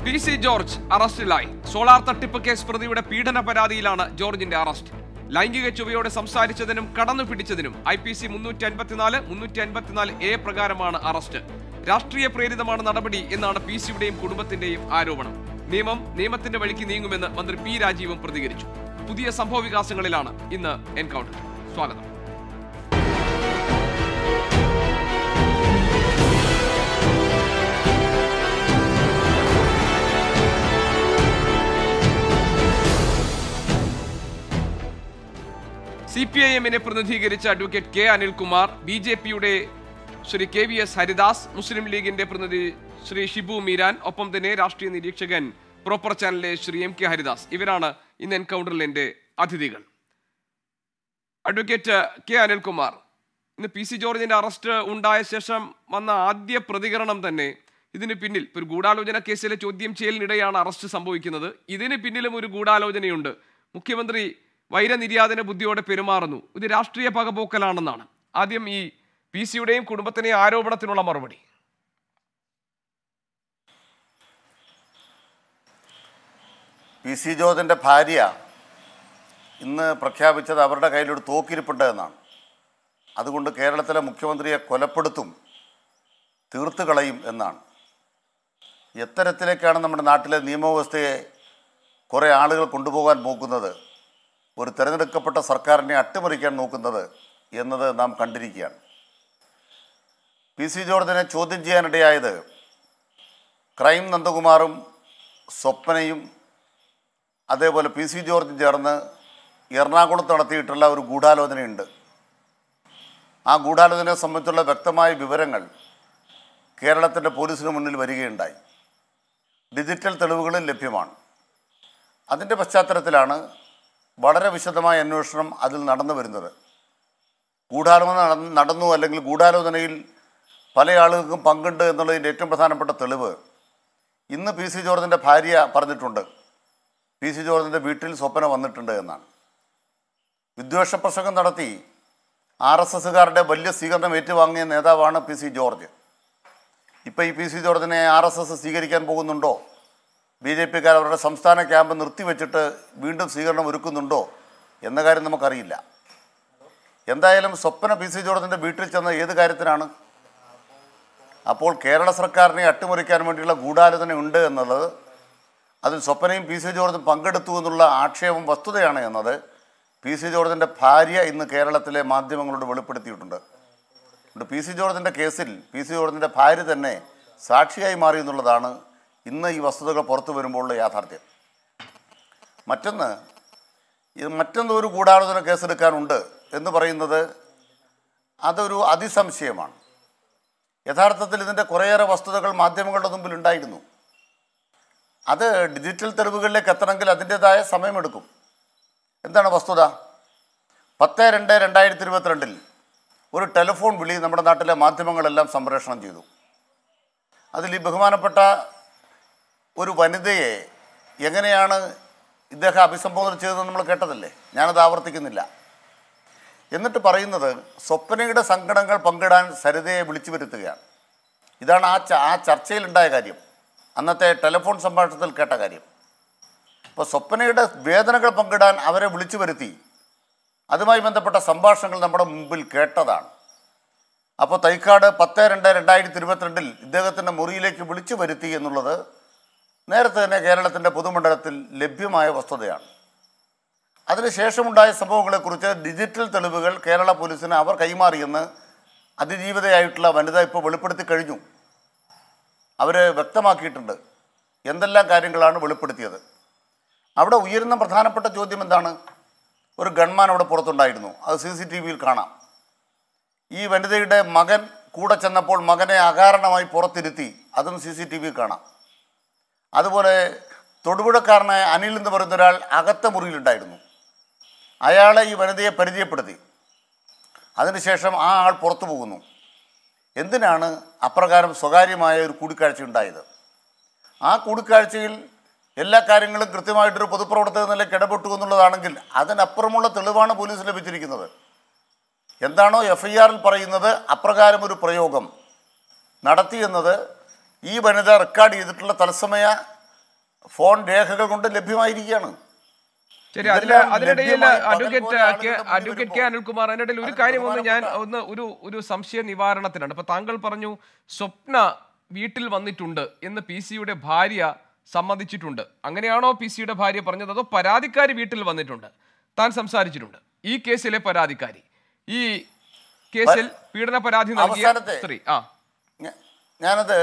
P C George അറസ്റ്റിലായി solar തട്ടിപ്പ് case പ്രതിയുടെ പീഡന പരാതിയിലാണ് ജോർജിന്റെ അറസ്റ്റ് ലൈംഗിക ചുവയോടെ സംസാരിച്ചതിനും കടന്നു പിടിച്ചതിനും ഐ പി സി മുന്നൂറ്റി അൻപത്തിനാല് മുന്നൂറ്റി അൻപത്തിനാല് എ പ്രകാരമാണ് അറസ്റ്റ് രാഷ്ട്രീയ പ്രേരിതമാണ് നടപടി എന്നാണ് പി സിയുടെയും കുടുംബത്തിന്റെയും ആരോപണം നിയമം നിയമത്തിന്റെ വഴിക്ക് നീങ്ങുമെന്ന് മന്ത്രി പി രാജീവും പ്രതികരിച്ചു പുതിയ സംഭവ വികാസങ്ങളിലാണ് ഇന്ന് എൻകൗണ്ടർ സ്വാഗതം സി പി ഐ എമ്മിനെ പ്രതിനിധീകരിച്ച advocate K Anilkumar B J പിയുടെ Shri K V S Haridas Muslim ലീഗിന്റെ പ്രതിനിധി ശ്രീ ഷിബു മീരാൻ ഒപ്പം തന്നെ രാഷ്ട്രീയ നിരീക്ഷകൻ പ്രോപ്പർ ചാനലിലെ ശ്രീ എം കെ ഹരിദാസ് ഇവരാണ് ഇന്ന് എൻകൗണ്ടറിൽ എന്റെ അതിഥികൾ അഡ്വക്കേറ്റ് കെ അനിൽകുമാർ ഇന്ന് പി സി ജോർജിന്റെ അറസ്റ്റ് ഉണ്ടായ ശേഷം വന്ന ആദ്യ പ്രതികരണം തന്നെ ഇതിന് പിന്നിൽ ഇപ്പൊ ഒരു ഗൂഢാലോചന കേസിലെ ചോദ്യം ചെയ്യലിനിടെയാണ് അറസ്റ്റ് സംഭവിക്കുന്നത് ഇതിന് പിന്നിലും ഒരു ഗൂഢാലോചനയുണ്ട് മുഖ്യമന്ത്രി വൈരനിര്യാതന ബുദ്ധിയോടെ പെരുമാറുന്നു ഇത് രാഷ്ട്രീയ പകപോക്കലാണെന്നാണ് ആദ്യം ഈ പി സിയുടെയും കുടുംബത്തിനെയും ആരോപണത്തിനുള്ള മറുപടി പി സി ജോർജിൻ്റെ ഭാര്യ ഇന്ന് പ്രഖ്യാപിച്ചത് അവരുടെ കയ്യിലൊരു തോക്കിരിപ്പുണ്ട് എന്നാണ് അതുകൊണ്ട് കേരളത്തിലെ മുഖ്യമന്ത്രിയെ കൊലപ്പെടുത്തും തീർത്തു കളയും എന്നാണ് എത്തരത്തിലേക്കാണ് നമ്മുടെ നാട്ടിലെ നിയമവ്യവസ്ഥയെ കുറേ ആളുകൾ കൊണ്ടുപോകാൻ നോക്കുന്നത് ഒരു തിരഞ്ഞെടുക്കപ്പെട്ട സർക്കാരിനെ അട്ടിമറിക്കാൻ നോക്കുന്നത് എന്നത് നാം കണ്ടിരിക്കുകയാണ് പി സി ജോർജിനെ ചോദ്യം ചെയ്യാനിടയായത് ക്രൈം നന്ദകുമാറും സ്വപ്നയും അതേപോലെ പി സി ജോർജും ചേർന്ന് എറണാകുളത്ത് നടത്തിയിട്ടുള്ള ഒരു ഗൂഢാലോചനയുണ്ട് ആ ഗൂഢാലോചനയെ സംബന്ധിച്ചുള്ള വ്യക്തമായ വിവരങ്ങൾ കേരളത്തിൻ്റെ പോലീസിന് മുന്നിൽ വരികയുണ്ടായി ഡിജിറ്റൽ തെളിവുകളും ലഭ്യമാണ് അതിൻ്റെ പശ്ചാത്തലത്തിലാണ് വളരെ വിശദമായ അന്വേഷണം അതിൽ നടന്നു വരുന്നത് ഗൂഢാലോചന നട- നടന്നു അല്ലെങ്കിൽ ഗൂഢാലോചനയിൽ പല ആളുകൾക്കും പങ്കുണ്ട് എന്നുള്ളതിൻ്റെ ഏറ്റവും പ്രധാനപ്പെട്ട തെളിവ് ഇന്ന് പി സി ജോർജിൻ്റെ ഭാര്യ പറഞ്ഞിട്ടുണ്ട് പി സി ജോർജിൻ്റെ വീട്ടിൽ സ്വപ്ന വന്നിട്ടുണ്ട് എന്നാണ് വിദ്വേഷ പ്രസംഗം നടത്തി ആർ എസ് എസ്സുകാരുടെ വലിയ സ്വീകരണം ഏറ്റുവാങ്ങിയ നേതാവാണ് പി സി ജോർജ് ഇപ്പോൾ ഈ പി സി ജോർജിനെ ആർ എസ് എസ് സ്വീകരിക്കാൻ പോകുന്നുണ്ടോ ബി ജെ പിക്കാർ അവരുടെ സംസ്ഥാന ക്യാമ്പ് നിർത്തിവെച്ചിട്ട് വീണ്ടും സ്വീകരണം ഒരുക്കുന്നുണ്ടോ എന്ന കാര്യം നമുക്കറിയില്ല എന്തായാലും സ്വപ്ന പി സി ജോർജിൻ്റെ വീട്ടിൽ ചെന്ന ഏത് കാര്യത്തിനാണ് അപ്പോൾ കേരള സർക്കാരിനെ അട്ടിമറിക്കാൻ വേണ്ടിയുള്ള ഗൂഢാലോചന ഉണ്ട് എന്നുള്ളത് അതിൽ സ്വപ്നയും പി സി ജോർജും പങ്കെടുത്തു എന്നുള്ള ആക്ഷേപം വസ്തുതയാണ് എന്നത് പി സി ജോർജിൻ്റെ ഭാര്യ ഇന്ന് കേരളത്തിലെ മാധ്യമങ്ങളോട് വെളിപ്പെടുത്തിയിട്ടുണ്ട് അതുകൊണ്ട് പി സി ജോർജിൻ്റെ കേസിൽ പി സി ജോർജിൻ്റെ ഭാര്യ തന്നെ സാക്ഷിയായി മാറി എന്നുള്ളതാണ് ഇന്ന് ഈ വസ്തുതകൾ പുറത്തു വരുമ്പോഴുള്ള യാഥാർത്ഥ്യം മറ്റൊന്ന് ഇത് മറ്റൊന്ന് ഒരു ഗൂഢാലോചന കേസെടുക്കാനുണ്ട് എന്ന് പറയുന്നത് അതൊരു അതിസംശയമാണ് യഥാർത്ഥത്തിൽ ഇതിൻ്റെ കുറേയേറെ വസ്തുതകൾ മാധ്യമങ്ങളുടെ മുമ്പിൽ ഉണ്ടായിരുന്നു അത് ഡിജിറ്റൽ തെളിവുകളിലേക്ക് എത്തണമെങ്കിൽ അതിൻ്റെതായ സമയമെടുക്കും എന്താണ് വസ്തുത പത്ത് രണ്ട് രണ്ടായിരത്തി ഇരുപത്തിരണ്ടിൽ ഒരു ടെലിഫോൺ വിളി നമ്മുടെ നാട്ടിലെ മാധ്യമങ്ങളെല്ലാം സംപ്രേഷണം ചെയ്തു അതിൽ ഈ ബഹുമാനപ്പെട്ട ഒരു വനിതയെ എങ്ങനെയാണ് ഇദ്ദേഹം അഭിസംബോധന ചെയ്തതെന്ന് നമ്മൾ കേട്ടതല്ലേ ഞാനത് ആവർത്തിക്കുന്നില്ല എന്നിട്ട് പറയുന്നത് സ്വപ്നയുടെ സങ്കടങ്ങൾ പങ്കിടാൻ സരിതയെ വിളിച്ചു വരുത്തുകയാണ് ഇതാണ് ആ ച ആ ചർച്ചയിലുണ്ടായ കാര്യം അന്നത്തെ ടെലിഫോൺ സംഭാഷണത്തിൽ കേട്ട കാര്യം അപ്പോൾ സ്വപ്നയുടെ വേദനകൾ പങ്കിടാൻ അവരെ വിളിച്ചു വരുത്തി അതുമായി ബന്ധപ്പെട്ട സംഭാഷണങ്ങൾ നമ്മുടെ മുമ്പിൽ കേട്ടതാണ് അപ്പോൾ തൈക്കാട് പത്ത് രണ്ട് രണ്ടായിരത്തി ഇരുപത്തിരണ്ടിൽ ഇദ്ദേഹത്തിൻ്റെ മുറിയിലേക്ക് വിളിച്ചു വരുത്തി എന്നുള്ളത് നേരത്തെ തന്നെ കേരളത്തിൻ്റെ പൊതുമണ്ഡലത്തിൽ ലഭ്യമായ വസ്തുതയാണ് അതിനുശേഷമുണ്ടായ സംഭവങ്ങളെക്കുറിച്ച് ഡിജിറ്റൽ തെളിവുകൾ കേരള പോലീസിന് അവർ കൈമാറിയെന്ന് അതിജീവിതയായിട്ടുള്ള വനിത ഇപ്പോൾ വെളിപ്പെടുത്തി കഴിഞ്ഞു അവർ വ്യക്തമാക്കിയിട്ടുണ്ട് എന്തെല്ലാം കാര്യങ്ങളാണ് വെളിപ്പെടുത്തിയത് അവിടെ ഉയരുന്ന പ്രധാനപ്പെട്ട ചോദ്യം എന്താണ് ഒരു ഗൺമാൻ അവിടെ പുറത്തുണ്ടായിരുന്നു അത് സി സി ടി വിയിൽ കാണാം ഈ വനിതയുടെ മകൻ കൂടെ ചെന്നപ്പോൾ മകനെ അകാരണമായി പുറത്തിരുത്തി അതും സി സി ടി വിയിൽ കാണാം അതുപോലെ തൊടുപുഴക്കാരനായ അനിൽ എന്ന് പറയുന്ന ഒരാൾ അകത്ത മുറിയിലുണ്ടായിരുന്നു അയാളെ ഈ വനിതയെ പരിചയപ്പെടുത്തി അതിനുശേഷം ആ ആൾ പുറത്തു പോകുന്നു എന്തിനാണ് അപ്രകാരം സ്വകാര്യമായ ഒരു കൂടിക്കാഴ്ച ഉണ്ടായത് ആ കൂടിക്കാഴ്ചയിൽ എല്ലാ കാര്യങ്ങളും കൃത്യമായിട്ടൊരു പൊതുപ്രവർത്തക നിലയ്ക്ക് ഇടപെട്ടു എന്നുള്ളതാണെങ്കിൽ അതിനപ്പുറമുള്ള തെളിവാണ് പോലീസ് ലഭിച്ചിരിക്കുന്നത് എന്താണോ എഫ് ഐ ആറിൽ പറയുന്നത് അപ്രകാരം ഒരു പ്രയോഗം നടത്തിയെന്നത് ഈ വനിത റെക്കോർഡ് ചെയ്തിട്ടുള്ള തത്സമയ ഫോൺ രേഖകൾ കൊണ്ട് ലഭ്യമായിരിക്കുകയാണ് ശരി അതിൽ ഇതെല്ലാം അതിനിടയിൽ ലഭ്യമായി പകൽ അഡ്വക്കേറ്റ് പോലെ ആളുകളുടെ കെ മുന്നിൽ അഡ്വക്കേറ്റ് കെ വരുമ്പോൾ അനിൽകുമാർ അതിനിടയിൽ ഒരു അതിന് കാര്യം ഒന്ന് ഞാൻ പ്രധാനപ്പെട്ട- ഒന്ന് ഒരു ഒരു സംശയ നിവാരണത്തിനാണ് ഇപ്പൊ താങ്കൾ പറഞ്ഞു സ്വപ്ന വീട്ടിൽ വന്നിട്ടുണ്ട് എന്ന് പി സിയുടെ ഭാര്യ സമ്മതിച്ചിട്ടുണ്ട് അങ്ങനെയാണോ പി സിയുടെ ഭാര്യ പറഞ്ഞത് അതോ പരാതിക്കാരി വീട്ടിൽ വന്നിട്ടുണ്ട് താൻ സംസാരിച്ചിട്ടുണ്ട് ഈ കേസിലെ പരാതിക്കാരി ഈ കേസിൽ പീഡന പരാതി നൽകിയ അവസാനത്തെ- സ്ത്രീ ആ ഞ- ഞാനത്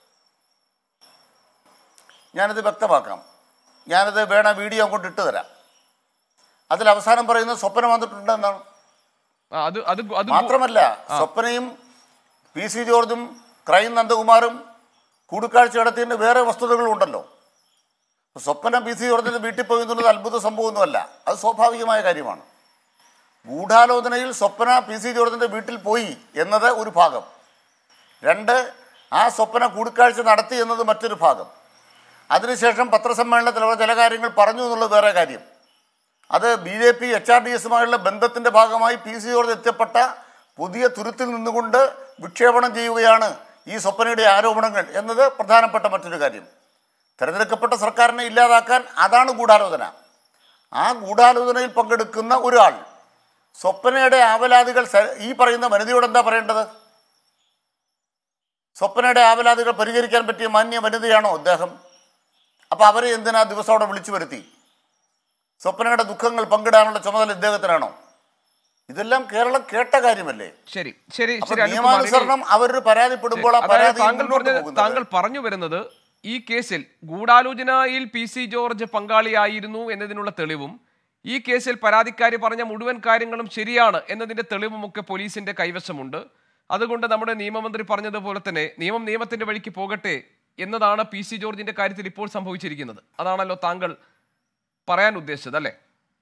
ഞാനത് വ്യക്തമാക്കാം ഞാനത് വേണ വീഡിയോ അങ്ങോട്ട് ഇട്ട് തരാം അതിൽ അവസാനം പറയുന്നത് സ്വപ്നം വന്നിട്ടുണ്ട് എന്നാണ് ആ, അത് അത് അത് മാത്രമല്ല സ്വപ്നയും പി സി ജോർജും ക്രൈം നന്ദകുമാറും കൂടിക്കാഴ്ച നടത്തിയതിൻ്റെ വേറെ വസ്തുതകളും ഉണ്ടല്ലോ സ്വപ്ന പി സി ജോർജിൻ്റെ വീട്ടിൽ പോയി എന്നുള്ളത് അത്ഭുത സംഭവമൊന്നുമല്ല അത് സ്വാഭാവികമായ കാര്യമാണ് ഗൂഢാലോചനയിൽ സ്വപ്ന പി സി ജോർജിൻ്റെ വീട്ടിൽ പോയി എന്നത് ഒരു ഭാഗം രണ്ട് ആ സ്വപ്ന കൂടിക്കാഴ്ച നടത്തി എന്നത് മറ്റൊരു ഭാഗം അതിനുശേഷം പത്രസമ്മേളനത്തിൽ അവർ ചില കാര്യങ്ങൾ പറഞ്ഞു എന്നുള്ളത് വേറെ കാര്യം അത് B J P H R D എസുമായുള്ള ബന്ധത്തിൻ്റെ ഭാഗമായി പി സി ജോർജ് എത്തിയപ്പെട്ട പുതിയ തുരുത്തിൽ നിന്നുകൊണ്ട് വിക്ഷേപണം ചെയ്യുകയാണ് ഈ സ്വപ്നയുടെ ആരോപണങ്ങൾ എന്നത് പ്രധാനപ്പെട്ട മറ്റൊരു കാര്യം തിരഞ്ഞെടുക്കപ്പെട്ട സർക്കാരിനെ ഇല്ലാതാക്കാൻ അതാണ് ഗൂഢാലോചന ആ ഗൂഢാലോചനയിൽ പങ്കെടുക്കുന്ന ഒരാൾ സ്വപ്നയുടെ ആവലാതികൾ സ- ഈ പറയുന്ന വനിതയോട് എന്താ പറയേണ്ടത് സ്വപ്നയുടെ ആവലാതികൾ പരിഹരിക്കാൻ പറ്റിയ മാന്യ വനിതയാണോ അദ്ദേഹം അപ്പോൾ അവരെ എന്തിനാ ദിവസം അവിടെ വിളിച്ചു വരുത്തി സ്വപ്നയുടെ ദുഃഖങ്ങൾ പങ്കിടാനുള്ള ചുമതല ഇദ്ദേഹത്തിനാണോ ഇതെല്ലാം കേരളം കേട്ട കാര്യമല്ലേ ശരി ശരി അപ്പൊ ശരി അനിൽകുമാർ, ഇനി- നിയമാനുസരണം അവരൊരു പരാതിപ്പെടുമ്പോൾ ആ അതായത് പരാതി താങ്കൾ മുന്നോട്ട് പറഞ്ഞത് പോകുന്നത് താങ്കൾ പറഞ്ഞു വരുന്നത് ഈ കേസിൽ ഗൂഢാലോചനയിൽ പി സി ജോർജ് പങ്കാളിയായിരുന്നു എന്നതിനുള്ള തെളിവും ഈ കേസിൽ പരാതിക്കാരി പറഞ്ഞ മുഴുവൻ കാര്യങ്ങളും ശരിയാണ് എന്നതിന്റെ തെളിവുമൊക്കെ പോലീസിന്റെ കൈവശമുണ്ട് അതുകൊണ്ട് നമ്മുടെ നിയമമന്ത്രി പറഞ്ഞതുപോലെ തന്നെ നിയമം നിയമത്തിന്റെ വഴിക്ക് പോകട്ടെ എന്നതാണ് പി സി ജോർജിന്റെ കാര്യത്തിൽ ഇപ്പോൾ സംഭവിച്ചിരിക്കുന്നത് അതാണല്ലോ താങ്കൾ പറയാൻ ഉദ്ദേശിച്ചത് അല്ലേ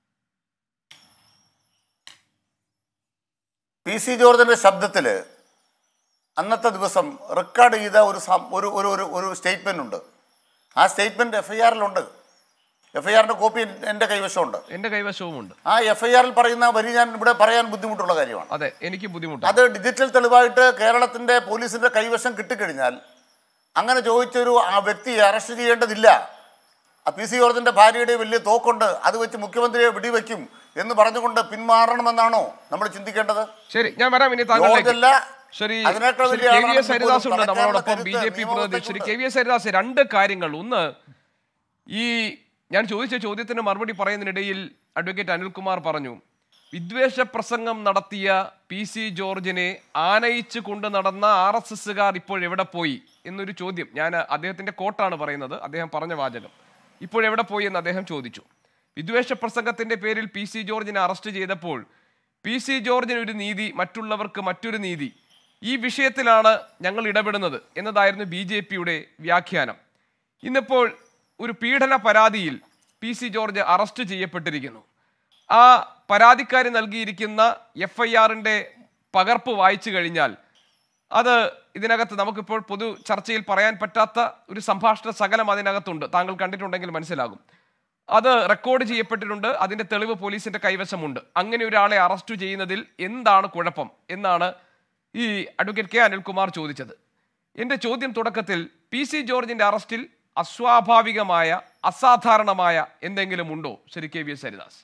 പി സി ജോർജിന്റെ ശബ്ദത്തിൽ അന്നത്തെ ദിവസം റെക്കോർഡ് ചെയ്ത ഒരു സം- ഒരു ഒരു ഒരു ഒരു സ്റ്റേറ്റ്മെന്റ് ഉണ്ട് ആ സ്റ്റേറ്റ്മെന്റ് എഫ് ഐ ആറിലുണ്ട് എഫ് ഐ ആറിന്റെ കോപ്പി എൻ്റെ കൈവശമുണ്ട് എന്റെ കൈവശവുമുണ്ട് ആ എഫ് ഐ ആറിൽ പറയുന്ന വരി ഞാൻ ഇവിടെ പറയാൻ ബുദ്ധിമുട്ടുള്ള കാര്യമാണ് അതെ എനിക്ക് ബുദ്ധിമുട്ടാണ് അത് ഡിജിറ്റൽ തെളിവായിട്ട് കേരളത്തിന്റെ പോലീസിന്റെ കൈവശം കിട്ടിക്കഴിഞ്ഞാൽ അങ്ങനെ ചോദിച്ചൊരു ആ വ്യക്തിയെ അറസ്റ്റ് ചെയ്യേണ്ടതില്ല ആ പി സി ജോർജിന്റെ ഭാര്യയുടെ വലിയ തോക്കുണ്ട് അത് വെച്ച് മുഖ്യമന്ത്രിയെ വെടിവെക്കും എന്ന് പറഞ്ഞുകൊണ്ട് പിന്മാറണമെന്നാണോ നമ്മൾ ചിന്തിക്കേണ്ടത് ശരി ഞാൻ വരാം ഇനി താങ്കളിലേക്ക് ജോർജല്ല ശരി അതിനേക്കാൾ ശ്രീ വലിയ കെ വി ആളാണെങ്കിൽ എസ് ഹരിദാസ് പോലും ഉണ്ട് നമ്മളോടൊപ്പം തലയ്ക്കാനുള്ള ബി ജെ പി കരുത്ത് പ്രതിനിധി ശ്രീ കെ നിയമവ്യവസ്ഥയ്ക്കുണ്ട്. വി എസ് ഹരിദാസ് രണ്ട് കാര്യങ്ങൾ ഒന്ന് ഈ ഞാൻ ചോദിച്ച ചോദ്യത്തിന് മറുപടി പറയുന്നതിനിടയിൽ അഡ്വക്കേറ്റ് അനിൽകുമാർ പറഞ്ഞു വിദ്വേഷ പ്രസംഗം നടത്തിയ പി സി ജോർജിനെ ആനയിച്ച് കൊണ്ട് നടന്ന ആർ എസ് എസുകാർ ഇപ്പോൾ എവിടെ പോയി എന്നൊരു ചോദ്യം ഞാൻ അദ്ദേഹത്തിന്റെ കോട്ടാണ് പറയുന്നത് അദ്ദേഹം പറഞ്ഞ വാചകം ഇപ്പോൾ എവിടെ പോയി എന്ന് അദ്ദേഹം ചോദിച്ചു വിദ്വേഷ പ്രസംഗത്തിന്റെ പേരിൽ പി സി ജോർജിനെ അറസ്റ്റ് ചെയ്തപ്പോൾ പി സി ജോർജിന് ഒരു നീതി മറ്റുള്ളവർക്ക് മറ്റൊരു നീതി ഈ വിഷയത്തിലാണ് ഞങ്ങൾ ഇടപെടുന്നത് എന്നതായിരുന്നു ബി ജെ പിയുടെ വ്യാഖ്യാനം ഇന്നിപ്പോൾ ഒരു പീഡന പരാതിയിൽ പി സി ജോർജ് അറസ്റ്റ് ചെയ്യപ്പെട്ടിരിക്കുന്നു ആ പരാതിക്കാരി നൽകിയിരിക്കുന്ന എഫ് ഐ ആറിൻ്റെ പകർപ്പ് വായിച്ചു കഴിഞ്ഞാൽ അത് ഇതിനകത്ത് നമുക്കിപ്പോൾ പൊതു ചർച്ചയിൽ പറയാൻ പറ്റാത്ത ഒരു സംഭാഷണ സകലം അതിനകത്തുണ്ട് താങ്കൾ കണ്ടിട്ടുണ്ടെങ്കിൽ മനസ്സിലാകും അത് റെക്കോർഡ് ചെയ്യപ്പെട്ടിട്ടുണ്ട് അതിന്റെ തെളിവ് പോലീസിന്റെ കൈവശമുണ്ട് അങ്ങനെ ഒരാളെ അറസ്റ്റ് ചെയ്യുന്നതിൽ എന്താണ് കുഴപ്പം എന്നാണ് ഈ അഡ്വക്കേറ്റ് കെ അനിൽകുമാർ ചോദിച്ചത് എന്റെ ചോദ്യം തുടക്കത്തിൽ പി സി ജോർജിന്റെ അറസ്റ്റിൽ അസ്വാഭാവികമായ അസാധാരണമായ എന്തെങ്കിലും ഉണ്ടോ Shri K V S Haridas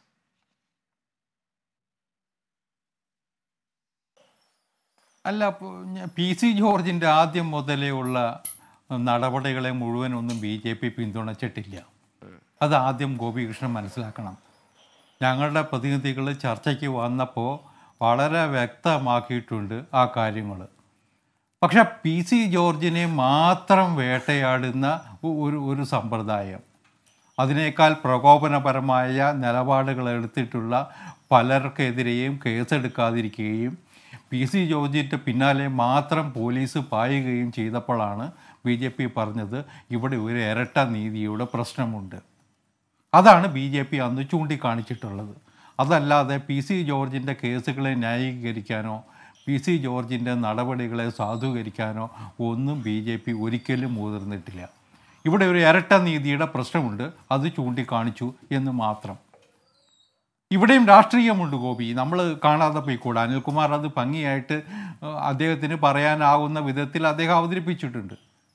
അല്ല പി സി ജോർജിൻ്റെ ആദ്യം മുതലേ ഉള്ള നടപടികളെ മുഴുവൻ ഒന്നും ബി ജെ പി പിന്തുണച്ചിട്ടില്ല അത് ആദ്യം ഗോപികൃഷ്ണൻ മനസ്സിലാക്കണം ഞങ്ങളുടെ പ്രതിനിധികൾ ചർച്ചയ്ക്ക് വന്നപ്പോൾ വളരെ വ്യക്തമാക്കിയിട്ടുണ്ട് ആ കാര്യങ്ങൾ പക്ഷെ പി സി ജോർജിനെ മാത്രം വേട്ടയാടുന്ന ഒ- ഒരു ഒരു സമ്പ്രദായം അതിനേക്കാൾ പ്രകോപനപരമായ നിലപാടുകൾ എടുത്തിട്ടുള്ള പലർക്കെതിരെയും കേസെടുക്കാതിരിക്കുകയും പി സി ജോർജിൻ്റെ പിന്നാലെ മാത്രം പോലീസ് പായുകയും ചെയ്തപ്പോഴാണ് ബി ജെ പി പറഞ്ഞത് ഇവിടെ ഒരു ഇരട്ട നീതിയുടെ പ്രശ്നമുണ്ട് അതാണ് ബി ജെ പി അന്ന് ചൂണ്ടിക്കാണിച്ചിട്ടുള്ളത് അതല്ലാതെ പി സി ജോർജിൻ്റെ കേസുകളെ ന്യായീകരിക്കാനോ പി സി ജോർജിൻ്റെ നടപടികളെ സാധൂകരിക്കാനോ ഒന്നും ബി ജെ പി ഒരിക്കലും മുതിർന്നിട്ടില്ല ഇവിടെ ഒരു ഇരട്ട നീതിയുടെ പ്രശ്നമുണ്ട് അത് ചൂണ്ടിക്കാണിച്ചു എന്ന് മാത്രം ഇവിടെയും രാഷ്ട്രീയമുണ്ട് ഗോപി നമ്മൾ കാണാതെ പോയിക്കൂടാ അനിൽകുമാർ അത് ഭംഗിയായിട്ട് ഏഹ്, അദ്ദേഹത്തിന് പറയാനാവുന്ന വിധത്തിൽ അദ്ദേഹം അവതരിപ്പിച്ചിട്ടുണ്ട്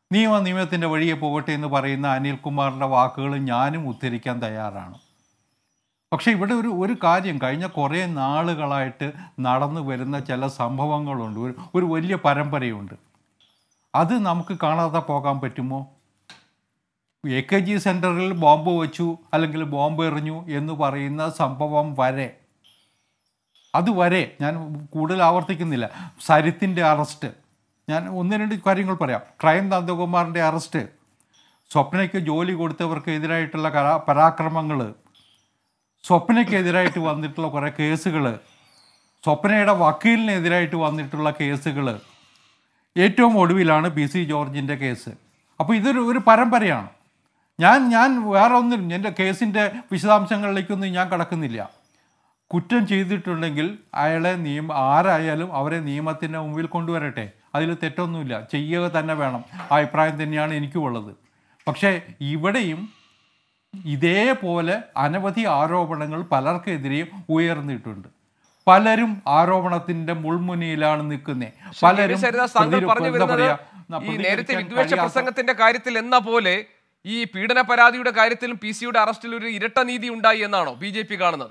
നിയമ നിയമത്തിൻ്റെ വഴിയെ പോകട്ടെ എന്ന് പറയുന്ന അനിൽകുമാറിൻ്റെ വാക്കുകൾ ഞാനും ഉദ്ധരിക്കാൻ തയ്യാറാണ് പക്ഷേ ഇവിടെ ഒരു ഒരു കാര്യം കഴിഞ്ഞ കുറേ നാളുകളായിട്ട് നടന്നു വരുന്ന ചില സംഭവങ്ങളുണ്ട് ഒരു ഒരു വലിയ പരമ്പരയുണ്ട് അത് നമുക്ക് കാണാതെ പോകാൻ പറ്റുമോ എ കെ ജി സെൻറ്ററിൽ ബോംബ് വെച്ചു അല്ലെങ്കിൽ ബോംബ് എറിഞ്ഞു എന്ന് പറയുന്ന സംഭവം വരെ അതുവരെ ഞാൻ കൂടുതൽ ആവർത്തിക്കുന്നില്ല സരിത്തിൻ്റെ അറസ്റ്റ് ഞാൻ ഒന്ന് രണ്ട് കാര്യങ്ങൾ പറയാം ക്രൈം നന്ദകുമാറിൻ്റെ അറസ്റ്റ് സ്വപ്നയ്ക്ക് ജോലി കൊടുത്തവർക്ക് എതിരായിട്ടുള്ള കരാ പരാക്രമങ്ങൾ സ്വപ്നയ്ക്കെതിരായിട്ട് വന്നിട്ടുള്ള കുറേ കേസുകൾ സ്വപ്നയുടെ വക്കീലിനെതിരായിട്ട് വന്നിട്ടുള്ള കേസുകൾ ഏറ്റവും ഒടുവിലാണ് പി സി ജോർജിൻ്റെ കേസ് അപ്പോൾ ഇതൊരു ഒരു പരമ്പരയാണ് ഞാൻ ഞാൻ വേറെ ഒന്നും എൻ്റെ കേസിൻ്റെ വിശദാംശങ്ങളിലേക്കൊന്നും ഞാൻ കടക്കുന്നില്ല കുറ്റം ചെയ്തിട്ടുണ്ടെങ്കിൽ അയാളെ നിയമ ആരായാലും അവരെ നിയമത്തിൻ്റെ മുമ്പിൽ കൊണ്ടുവരട്ടെ അതിൽ തെറ്റൊന്നുമില്ല ചെയ്യുക തന്നെ വേണം ആ അഭിപ്രായം തന്നെയാണ് എനിക്കുമുള്ളത് പക്ഷേ ഇവിടെയും ഇതേപോലെ അനവധി ആരോപണങ്ങൾ പലർക്കെതിരെയും ഉയർന്നിട്ടുണ്ട് പലരും ആരോപണത്തിന്റെ മുൾമുനയിലാണ് നിൽക്കുന്നത് പലരും ശരിദാസ് താങ്കൾ പ്രതിരോ- പറഞ്ഞു എന്താ വരുന്നത് പറയാ, ഈ നേരത്തെ പ്രതികരിക്കാൻ വിദ്വേഷ കഴിയാത്ത- പ്രസംഗത്തിന്റെ കാര്യത്തിൽ എന്ന പോലെ ഈ പീഡന പരാതിയുടെ കാര്യത്തിലും പി സിയുടെ അറസ്റ്റിൽ ഒരു ഇരട്ട നീതി ഉണ്ടായി എന്നാണോ ബി ജെ പി കാണുന്നത്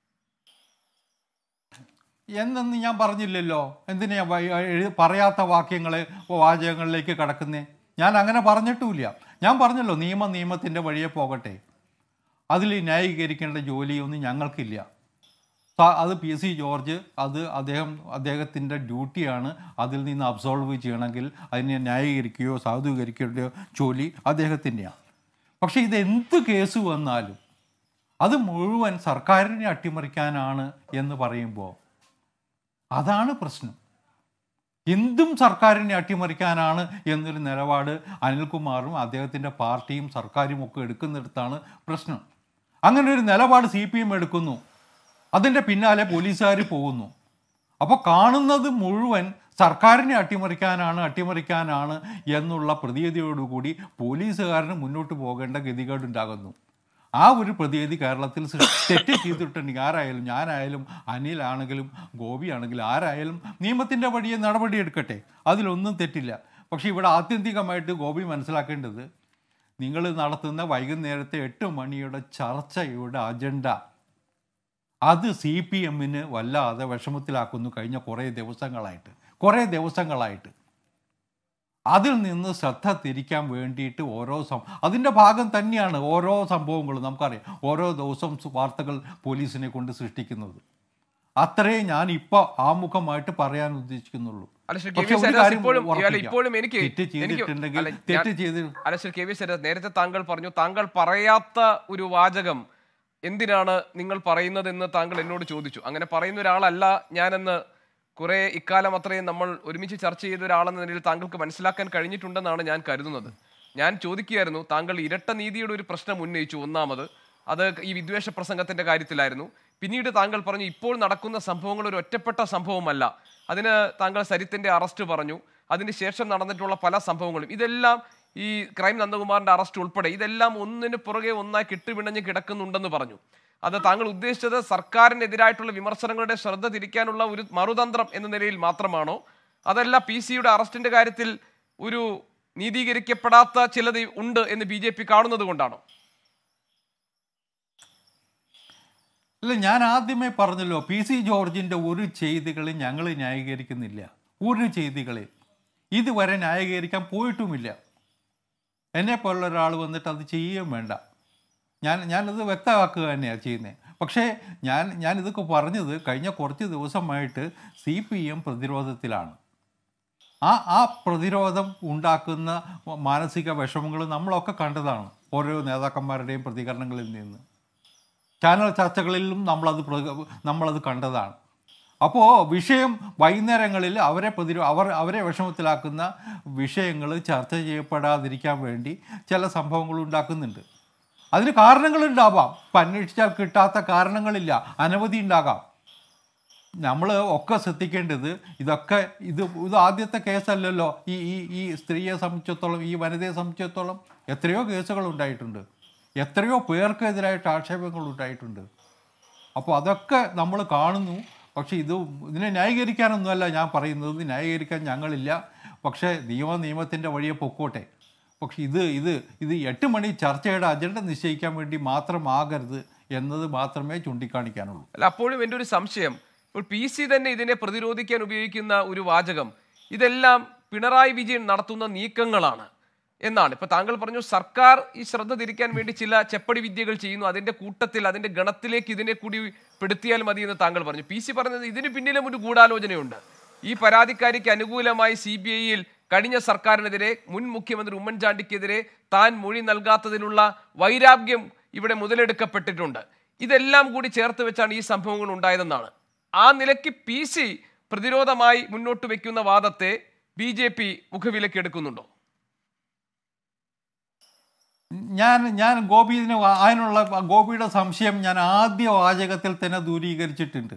എന്നെന്ന് ഞാൻ പറഞ്ഞില്ലല്ലോ എന്തിനാ വ- എഴു- പറയാത്ത വാക്യങ്ങൾ വാചകങ്ങളിലേക്ക് കടക്കുന്നേ ഞാൻ അങ്ങനെ പറഞ്ഞിട്ടുമില്ല ഞാൻ പറഞ്ഞല്ലോ നിയമം നിയമത്തിൻ്റെ വഴിയെ പോകട്ടെ അതിൽ ന്യായീകരിക്കേണ്ട ജോലിയൊന്നും ഞങ്ങൾക്കില്ല സ- അത് പി സി ജോർജ് അത് അദ്ദേഹം അദ്ദേഹത്തിൻ്റെ ഡ്യൂട്ടിയാണ് അതിൽ നിന്ന് അബ്സോൾവ് ചെയ്യണമെങ്കിൽ അതിനെ ന്യായീകരിക്കുകയോ സാധൂകരിക്കുകയോ ജോലി അദ്ദേഹത്തിൻ്റെയാണ് പക്ഷേ ഇത് എന്ത് കേസ് വന്നാലും അത് മുഴുവൻ സർക്കാരിനെ അട്ടിമറിക്കാനാണ് എന്ന് പറയുമ്പോൾ അതാണ് പ്രശ്നം എന്തും സർക്കാരിനെ അട്ടിമറിക്കാനാണ് എന്നൊരു നിലപാട് അനിൽകുമാറും അദ്ദേഹത്തിൻ്റെ പാർട്ടിയും സർക്കാരും ഒക്കെ എടുക്കുന്നിടത്താണ് പ്രശ്നം അങ്ങനെ ഒരു നിലപാട് സി പി എം എടുക്കുന്നു അതിൻ്റെ പിന്നാലെ പോലീസുകാർ പോകുന്നു അപ്പോൾ കാണുന്നത് മുഴുവൻ സർക്കാരിനെ അട്ടിമറിക്കാനാണ് അട്ടിമറിക്കാനാണ് എന്നുള്ള പ്രതീതിയോടുകൂടി പോലീസുകാരന് മുന്നോട്ട് പോകേണ്ട ഗതികേടുണ്ടാകുന്നു ആ ഒരു പ്രതീതി കേരളത്തിൽ സൃ- തെറ്റ് ചെയ്തിട്ടുണ്ടെങ്കിൽ ആരായാലും ഞാനായാലും അനിലാണെങ്കിലും ഗോപിയാണെങ്കിലും ആരായാലും നിയമത്തിൻ്റെ വഴിയെ നടപടിയെടുക്കട്ടെ അതിലൊന്നും തെറ്റില്ല പക്ഷേ ഇവിടെ ആത്യന്തികമായിട്ട് ഗോപി മനസ്സിലാക്കേണ്ടത് നിങ്ങൾ നടത്തുന്ന വൈകുന്നേരത്തെ എട്ട് മണിയുടെ ചർച്ചയുടെ അജണ്ട അത് സി പി എമ്മിന് വല്ലാതെ വിഷമത്തിലാക്കുന്നു കഴിഞ്ഞ കുറേ ദിവസങ്ങളായിട്ട് കുറേ ദിവസങ്ങളായിട്ട് അതിൽ നിന്ന് ശ്രദ്ധ തിരിക്കാൻ വേണ്ടിയിട്ട് ഓരോ സം അതിൻ്റെ ഭാഗം തന്നെയാണ് ഓരോ സംഭവങ്ങളും നമുക്കറിയാം ഓരോ ദിവസവും സു- വാർത്തകൾ പോലീസിനെ കൊണ്ട് സൃഷ്ടിക്കുന്നത് അത്രേ ഞാൻ ഇപ്പോൾ ആമുഖമായിട്ട് പറയാൻ ഉദ്ദേശിക്കുന്നുള്ളൂ അല്ല ശ്രീ കെ പക്ഷേ വി ഒരു ശരത് കാര്യം ഇപ്പോഴും അല്ല ഉറപ്പിക്കാം. ഇപ്പോഴും എനിക്ക് തെറ്റ് എനിക്ക് ചെയ്തിട്ടുണ്ടെങ്കിൽ അല്ല, തെറ്റ് ഞാൻ- ചെയ്ത് അല്ല ശ്രീ കെ വി ശരത് നേരത്തെ താങ്കൾ പറഞ്ഞു താങ്കൾ പറയാത്ത ഒരു വാചകം എന്തിനാണ് നിങ്ങൾ പറയുന്നതെന്ന് താങ്കൾ എന്നോട് ചോദിച്ചു അങ്ങനെ പറയുന്ന ഒരാളല്ല ഞാനെന്ന് കുറെ ഇക്കാലം അത്രയും നമ്മൾ ഒരുമിച്ച് ചർച്ച ചെയ്ത ഒരാളെന്ന നിലയിൽ താങ്കൾക്ക് മനസ്സിലാക്കാൻ കഴിഞ്ഞിട്ടുണ്ടെന്നാണ് ഞാൻ കരുതുന്നത് ഞാൻ ചോദിക്കുകയായിരുന്നു താങ്കൾ ഇരട്ട നീതിയുടെ ഒരു പ്രശ്നം ഉന്നയിച്ചു ഒന്നാമത് അത് ഈ വിദ്വേഷ പ്രസംഗത്തിന്റെ കാര്യത്തിലായിരുന്നു പിന്നീട് താങ്കൾ പറഞ്ഞു ഇപ്പോൾ നടക്കുന്ന സംഭവങ്ങൾ ഒരു ഒറ്റപ്പെട്ട സംഭവമല്ല അതിന് താങ്കൾ സരിത്തിന്റെ അറസ്റ്റ് പറഞ്ഞു അതിനുശേഷം നടന്നിട്ടുള്ള പല സംഭവങ്ങളും ഇതെല്ലാം ഈ ക്രൈം നന്ദകുമാറിന്റെ അറസ്റ്റ് ഉൾപ്പെടെ ഇതെല്ലാം ഒന്നിന് പുറകെ ഒന്നായി കിട്ടുവിണഞ്ഞ് കിടക്കുന്നുണ്ടെന്ന് പറഞ്ഞു അത് താങ്കൾ ഉദ്ദേശിച്ചത് സർക്കാരിനെതിരായിട്ടുള്ള വിമർശനങ്ങളുടെ ശ്രദ്ധ തിരിക്കാനുള്ള ഒരു മറുതന്ത്രം എന്ന നിലയിൽ മാത്രമാണോ അതല്ല പി സിയുടെ അറസ്റ്റിന്റെ കാര്യത്തിൽ ഒരു നീതീകരിക്കപ്പെടാത്ത ചിലത് ഉണ്ട് എന്ന് ബി ജെ പി കാണുന്നത് കൊണ്ടാണോ അല്ല ഞാൻ ആദ്യമേ പറഞ്ഞല്ലോ പി സി ജോർജിൻ്റെ ഒരു ചെയ്തികളും ഞങ്ങൾ ന്യായീകരിക്കുന്നില്ല ഒരു ചെയ്തികളെ ഇതുവരെ ന്യായീകരിക്കാൻ പോയിട്ടുമില്ല എന്നെ പോലുള്ള ഒരാൾ വന്നിട്ട് അത് ചെയ്യുകയും വേണ്ട ഞാൻ ഞാനത് വ്യക്തമാക്കുക തന്നെയാണ് ചെയ്യുന്നത് പക്ഷേ ഞാൻ ഞാൻ ഇതൊക്കെ പറഞ്ഞത് കഴിഞ്ഞ കുറച്ച് ദിവസമായിട്ട് സി പി എം പ്രതിരോധത്തിലാണ് ആ ആ പ്രതിരോധം ഉണ്ടാക്കുന്ന മാനസിക വിഷമങ്ങൾ നമ്മളൊക്കെ കണ്ടതാണ് ഓരോ നേതാക്കന്മാരുടെയും പ്രതികരണങ്ങളിൽ നിന്ന് ചാനൽ ചർച്ചകളിലും നമ്മളത് പ്ര- നമ്മളത് കണ്ടതാണ് അപ്പോൾ വിഷയം വൈകുന്നേരങ്ങളിൽ അവരെ പ്രതിരോ അവർ അവരെ വിഷമത്തിലാക്കുന്ന വിഷയങ്ങൾ ചർച്ച ചെയ്യപ്പെടാതിരിക്കാൻ വേണ്ടി ചില സംഭവങ്ങൾ ഉണ്ടാക്കുന്നുണ്ട് അതിന് കാരണങ്ങളുണ്ടാവാം ഇപ്പം അന്വേഷിച്ചാൽ കിട്ടാത്ത കാരണങ്ങളില്ല അനവധി ഉണ്ടാകാം നമ്മൾ ഒക്കെ ശ്രദ്ധിക്കേണ്ടത് ഇതൊക്കെ ഇത് ഇത് ആദ്യത്തെ കേസല്ലല്ലോ ഈ ഈ ഈ സ്ത്രീയെ സംബന്ധിച്ചിടത്തോളം ഈ വനിതയെ സംബന്ധിച്ചിടത്തോളം എത്രയോ കേസുകൾ ഉണ്ടായിട്ടുണ്ട് എത്രയോ പേർക്കെതിരായിട്ട് ആക്ഷേപങ്ങൾ ഉണ്ടായിട്ടുണ്ട് അപ്പോൾ അതൊക്കെ നമ്മൾ കാണുന്നു പക്ഷേ ഇത് ഇതിനെ ന്യായീകരിക്കാനൊന്നുമല്ല ഞാൻ പറയുന്നത് ഇത് ന്യായീകരിക്കാൻ ഞങ്ങളില്ല പക്ഷേ നിയമ നിയമത്തിൻ്റെ വഴിയെ പൊക്കോട്ടെ പക്ഷെ ഇത് ഇത് ഇത് എട്ട് മണി ചർച്ചയുടെ അജണ്ട നിശ്ചയിക്കാൻ വേണ്ടി മാത്രമാകരുത് എന്നത് മാത്രമേ ചൂണ്ടിക്കാണിക്കാനുള്ളൂ അല്ല അപ്പോഴും എൻ്റെ ഒരു സംശയം ഇപ്പോൾ പി സി തന്നെ ഇതിനെ പ്രതിരോധിക്കാൻ ഉപയോഗിക്കുന്ന ഒരു വാചകം ഇതെല്ലാം പിണറായി വിജയൻ നടത്തുന്ന നീക്കങ്ങളാണ് എന്നാണ് ഇപ്പൊ താങ്കൾ പറഞ്ഞു സർക്കാർ ഈ ശ്രദ്ധ തിരിക്കാൻ വേണ്ടി ചില ചെപ്പടി വിദ്യകൾ ചെയ്യുന്നു അതിന്റെ കൂട്ടത്തിൽ അതിന്റെ ഗണത്തിലേക്ക് ഇതിനെ കൂടി പെടുത്തിയാൽ മതി എന്ന് താങ്കൾ പറഞ്ഞു പി സി പറഞ്ഞത് ഇതിന് പിന്നിലും ഒരു ഗൂഢാലോചനയുണ്ട് ഈ പരാതിക്കാരിക്ക് അനുകൂലമായി സി ബി ഐയിൽ കഴിഞ്ഞ സർക്കാരിനെതിരെ മുൻ മുഖ്യമന്ത്രി ഉമ്മൻചാണ്ടിക്കെതിരെ താൻ മൊഴി നൽകാത്തതിലുള്ള വൈരാഗ്യം ഇവിടെ മുതലെടുക്കപ്പെട്ടിട്ടുണ്ട് ഇതെല്ലാം കൂടി ചേർത്ത് വെച്ചാണ് ഈ സംഭവങ്ങൾ ഉണ്ടായതെന്നാണ് ആ നിലയ്ക്ക് പി സി പ്രതിരോധമായി മുന്നോട്ട് വെക്കുന്ന വാദത്തെ ബി ജെ പി മുഖവിലക്ക് എടുക്കുന്നുണ്ടോ ഞാൻ ഞാൻ ഗോപി ഇതിന് വാ- അതിനുള്ള ഗോപിയുടെ സംശയം ഞാൻ ആദ്യ വാചകത്തിൽ തന്നെ ദൂരീകരിച്ചിട്ടുണ്ട്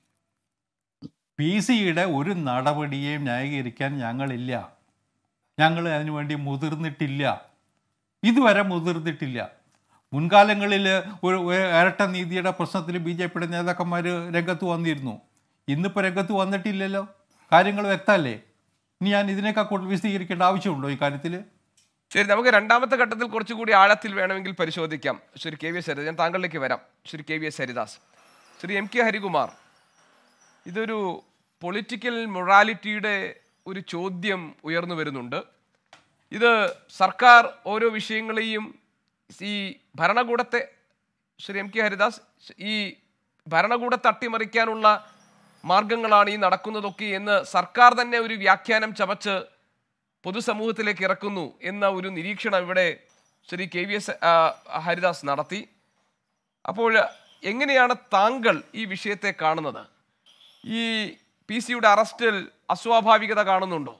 പി സിയുടെ ഒരു നടപടിയെയും ന്യായീകരിക്കാൻ ഞങ്ങളില്ല ഞങ്ങൾ അതിനുവേണ്ടി മുതിർന്നിട്ടില്ല ഇതുവരെ മുതിർന്നിട്ടില്ല മുൻകാലങ്ങളിൽ ഒരു ഒരു ഇരട്ട നീതിയുടെ പ്രശ്നത്തിൽ ബി ജെ പിയുടെ നേതാക്കന്മാർ രംഗത്ത് വന്നിരുന്നു ഇന്നിപ്പോൾ രംഗത്ത് വന്നിട്ടില്ലല്ലോ കാര്യങ്ങൾ വ്യക്തമല്ലേ ഇനി ഞാൻ ഇതിനേക്കാൾ കൂടുതൽ വിശദീകരിക്കേണ്ട ആവശ്യമുണ്ടോ ഈ കാര്യത്തിൽ ശരി നമുക്ക് രണ്ടാമത്തെ ഘട്ടത്തിൽ കുറച്ചുകൂടി ആഴത്തിൽ വേണമെങ്കിൽ പരിശോധിക്കാം Shri K V S Haridas ഞാൻ താങ്കളിലേക്ക് വരാം Shri K V S Haridas Shri M K Harikumar ഇതൊരു പൊളിറ്റിക്കൽ മൊറാലിറ്റിയുടെ ഒരു ചോദ്യം ഉയർന്നു വരുന്നുണ്ട് ഇത് സർക്കാർ ഓരോ വിഷയങ്ങളെയും ഈ ഭരണകൂടത്തെ ശ്രീ എം കെ ഹരിദാസ് ഈ ഭരണകൂടത്തെ അട്ടിമറിക്കാനുള്ള മാർഗങ്ങളാണ് ഈ നടക്കുന്നതൊക്കെ എന്ന് സർക്കാർ തന്നെ ഒരു വ്യാഖ്യാനം ചമച്ച് പൊതുസമൂഹത്തിലേക്ക് ഇറക്കുന്നു എന്ന ഒരു നിരീക്ഷണം ഇവിടെ Shri K V S Haridas നടത്തി അപ്പോൾ എങ്ങനെയാണ് താങ്കൾ ഈ വിഷയത്തെ കാണുന്നത് ഈ പി സിയുടെ അറസ്റ്റിൽ അസ്വാഭാവികത കാണുന്നുണ്ടോ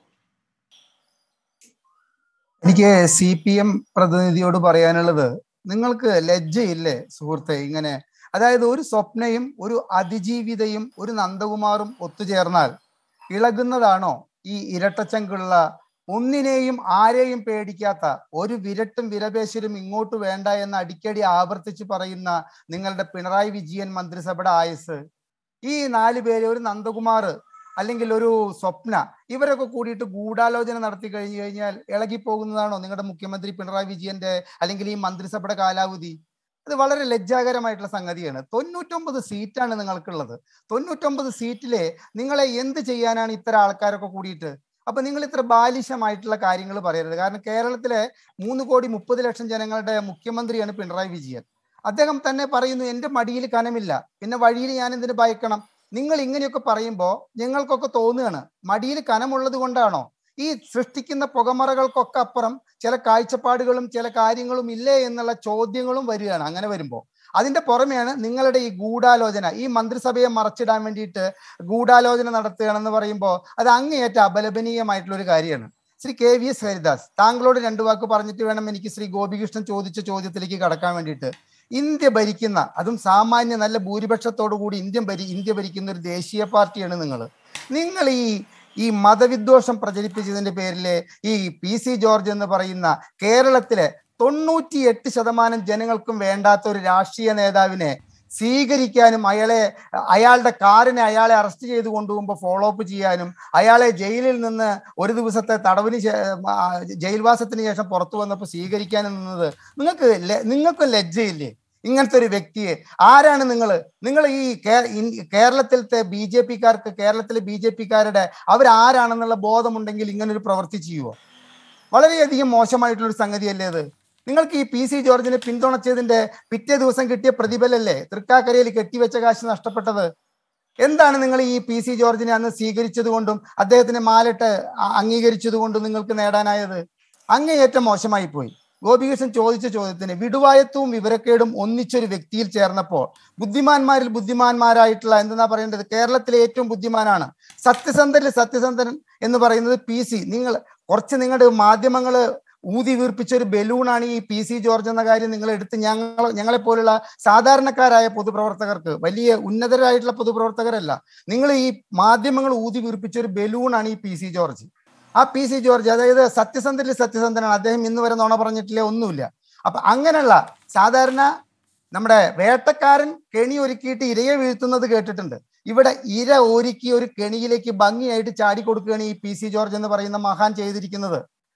എനിക്ക് സി പി എം പ്രതിനിധിയോട് പറയാനുള്ളത് നിങ്ങൾക്ക് ലജ്ജയില്ലേ സുഹൃത്തെ ഇങ്ങനെ അതായത് ഒരു സ്വപ്നയും ഒരു അതിജീവിതയും ഒരു നന്ദകുമാറും ഒത്തുചേർന്നാൽ ഇളകുന്നതാണോ ഈ ഇരട്ടച്ചങ്കുള്ള ഒന്നിനെയും ആരെയും പേടിക്കാത്ത ഒരു വിരട്ടും വിരപേശരും ഇങ്ങോട്ട് വേണ്ട എന്ന് അടിക്കടി ആവർത്തിച്ച് പറയുന്ന നിങ്ങളുടെ പിണറായി വിജയൻ മന്ത്രിസഭയുടെ ആയുസ് ഈ നാല് പേര് ഒരു നന്ദകുമാർ അല്ലെങ്കിൽ ഒരു സ്വപ്ന ഇവരൊക്കെ കൂടിയിട്ട് ഗൂഢാലോചന നടത്തി കഴിഞ്ഞു കഴിഞ്ഞാൽ ഇളകിപ്പോകുന്നതാണോ നിങ്ങളുടെ മുഖ്യമന്ത്രി പിണറായി വിജയന്റെ അല്ലെങ്കിൽ ഈ മന്ത്രിസഭയുടെ കാലാവധി അത് വളരെ ലജ്ജാകരമായിട്ടുള്ള സംഗതിയാണ് തൊണ്ണൂറ്റൊമ്പത് സീറ്റാണ് നിങ്ങൾക്കുള്ളത് തൊണ്ണൂറ്റൊമ്പത് സീറ്റിലെ നിങ്ങളെ എന്ത് ചെയ്യാനാണ് ഇത്തരം ആൾക്കാരൊക്കെ കൂടിയിട്ട് അപ്പൊ നിങ്ങൾ ഇത്ര ബാലിശമായിട്ടുള്ള കാര്യങ്ങൾ പറയരുത് കാരണം കേരളത്തിലെ മൂന്ന് കോടി മുപ്പത് ലക്ഷം ജനങ്ങളുടെ മുഖ്യമന്ത്രിയാണ് പിണറായി വിജയൻ അദ്ദേഹം തന്നെ പറയുന്നു എന്റെ മടിയിൽ കനമില്ല പിന്നെ വഴിയിൽ ഞാൻ എന്തിനു ഭയക്കണം നിങ്ങൾ ഇങ്ങനെയൊക്കെ പറയുമ്പോൾ ഞങ്ങൾക്കൊക്കെ തോന്നുകയാണ് മടിയിൽ കനമുള്ളത് കൊണ്ടാണോ ഈ സൃഷ്ടിക്കുന്ന പുകമറകൾക്കൊക്കെ അപ്പുറം ചില കാഴ്ചപ്പാടുകളും ചില കാര്യങ്ങളും ഇല്ലേ എന്നുള്ള ചോദ്യങ്ങളും വരികയാണ് അങ്ങനെ വരുമ്പോൾ അതിന്റെ പുറമെയാണ് നിങ്ങളുടെ ഈ ഗൂഢാലോചന ഈ മന്ത്രിസഭയെ മറച്ചിടാൻ വേണ്ടിയിട്ട് ഗൂഢാലോചന നടത്തുകയാണെന്ന് പറയുമ്പോൾ അത് അങ്ങേയറ്റ അപലപനീയമായിട്ടുള്ള ഒരു കാര്യമാണ് Shri K V S Haridas താങ്കളോട് രണ്ടു വാക്ക് പറഞ്ഞിട്ട് വേണം എനിക്ക് ശ്രീ ഗോപികൃഷ്ണൻ ചോദിച്ച ചോദ്യത്തിലേക്ക് കടക്കാൻ വേണ്ടിയിട്ട് ഇന്ത്യ ഭരിക്കുന്ന അതും സാമാന്യ നല്ല ഭൂരിപക്ഷത്തോടു കൂടി ഇന്ത്യ ഭരി ഇന്ത്യ ഭരിക്കുന്ന ഒരു ദേശീയ പാർട്ടിയാണ് നിങ്ങൾ നിങ്ങൾ ഈ ഈ മതവിദ്വേഷം പ്രചരിപ്പിച്ചതിന്റെ പേരില് ഈ പി സി ജോർജ് എന്ന് പറയുന്ന കേരളത്തിലെ തൊണ്ണൂറ്റി എട്ട് ശതമാനം ജനങ്ങൾക്കും വേണ്ടാത്ത ഒരു രാഷ്ട്രീയ നേതാവിനെ സ്വീകരിക്കാനും അയാളെ അയാളുടെ കാറിനെ അയാളെ അറസ്റ്റ് ചെയ്ത് കൊണ്ടുപോകുമ്പോൾ ഫോളോ അപ്പ് ചെയ്യാനും അയാളെ ജയിലിൽ നിന്ന് ഒരു ദിവസത്തെ തടവിന് ശേ- ആ, ജയിൽവാസത്തിന് ശേഷം പുറത്തു വന്നപ്പോൾ സ്വീകരിക്കാനും നിന്നത് നിങ്ങൾക്ക് ല- നിങ്ങൾക്ക് ലജ്ജയില്ലേ ഇങ്ങനത്തെ ഒരു വ്യക്തിയെ ആരാണ് നിങ്ങൾ നിങ്ങൾ ഈ കേ- ഇൻ- കേരളത്തിലത്തെ ബി ജെ പിക്കാർക്ക് കേരളത്തിലെ ബി ജെ പിക്കാരുടെ അവരാരാണെന്നുള്ള ബോധമുണ്ടെങ്കിൽ ഇങ്ങനെ ഒരു പ്രവൃത്തി ചെയ്യുമോ വളരെയധികം മോശമായിട്ടുള്ള ഒരു സംഗതിയല്ലേ അത് നിങ്ങൾക്ക് ഈ പി സി ജോർജിനെ പിന്തുണച്ചതിന്റെ പിറ്റേ ദിവസം കിട്ടിയ പ്രതിഫലല്ലേ തൃക്കാക്കരയിൽ കെട്ടിവെച്ച കാശ് നഷ്ടപ്പെട്ടത് എന്താണ് നിങ്ങൾ ഈ പി സി ജോർജിനെ അന്ന് സ്വീകരിച്ചത് കൊണ്ടും അദ്ദേഹത്തിന് മാലിട്ട് അ- അംഗീകരിച്ചത് കൊണ്ടും നിങ്ങൾക്ക് നേടാനായത് അങ്ങേയറ്റം മോശമായി പോയി ഗോപികൃഷ്ണൻ ചോദിച്ച ചോദ്യത്തിന് വിടുവായത്വവും വിവരക്കേടും ഒന്നിച്ചൊരു വ്യക്തിയിൽ ചേർന്നപ്പോൾ ബുദ്ധിമാന്മാരിൽ ബുദ്ധിമാന്മാരായിട്ടുള്ള എന്തെന്നാ പറയേണ്ടത് കേരളത്തിലെ ഏറ്റവും ബുദ്ധിമാനാണ് സത്യസന്ധരിൽ സത്യസന്ധൻ എന്ന് പറയുന്നത് പി സി നിങ്ങൾ കുറച്ച് നിങ്ങളുടെ മാധ്യമങ്ങൾ ഊതി വീർപ്പിച്ച ഒരു ബലൂണാണ് ഈ പി സി ജോർജ് എന്ന കാര്യം നിങ്ങൾ എടുത്ത് ഞങ്ങൾ ഞങ്ങളെ പോലുള്ള സാധാരണക്കാരായ പൊതുപ്രവർത്തകർക്ക് വലിയ ഉന്നതരായിട്ടുള്ള പൊതുപ്രവർത്തകരല്ല നിങ്ങൾ ഈ മാധ്യമങ്ങൾ ഊതി വീർപ്പിച്ച ഒരു ബലൂണാണ് ഈ പി സി ജോർജ് ആ പി സി ജോർജ് അതായത് സത്യസന്ധരിൽ സത്യസന്ധനാണ് അദ്ദേഹം ഇന്ന് വരെ നുണ പറഞ്ഞിട്ടില്ല ഒന്നുമില്ല അപ്പൊ അങ്ങനെയുള്ള സാധാരണ നമ്മുടെ വേട്ടക്കാരൻ കെണി ഒരുക്കിയിട്ട് ഇരയെ വീഴ്ത്തുന്നത് കേട്ടിട്ടുണ്ട് ഇവിടെ ഇര ഒരുക്കി ഒരു കെണിയിലേക്ക് ഭംഗിയായിട്ട് ചാടി കൊടുക്കുകയാണ് ഈ പി സി ജോർജ് എന്ന് പറയുന്ന മഹാൻ ചെയ്തിരിക്കുന്നത്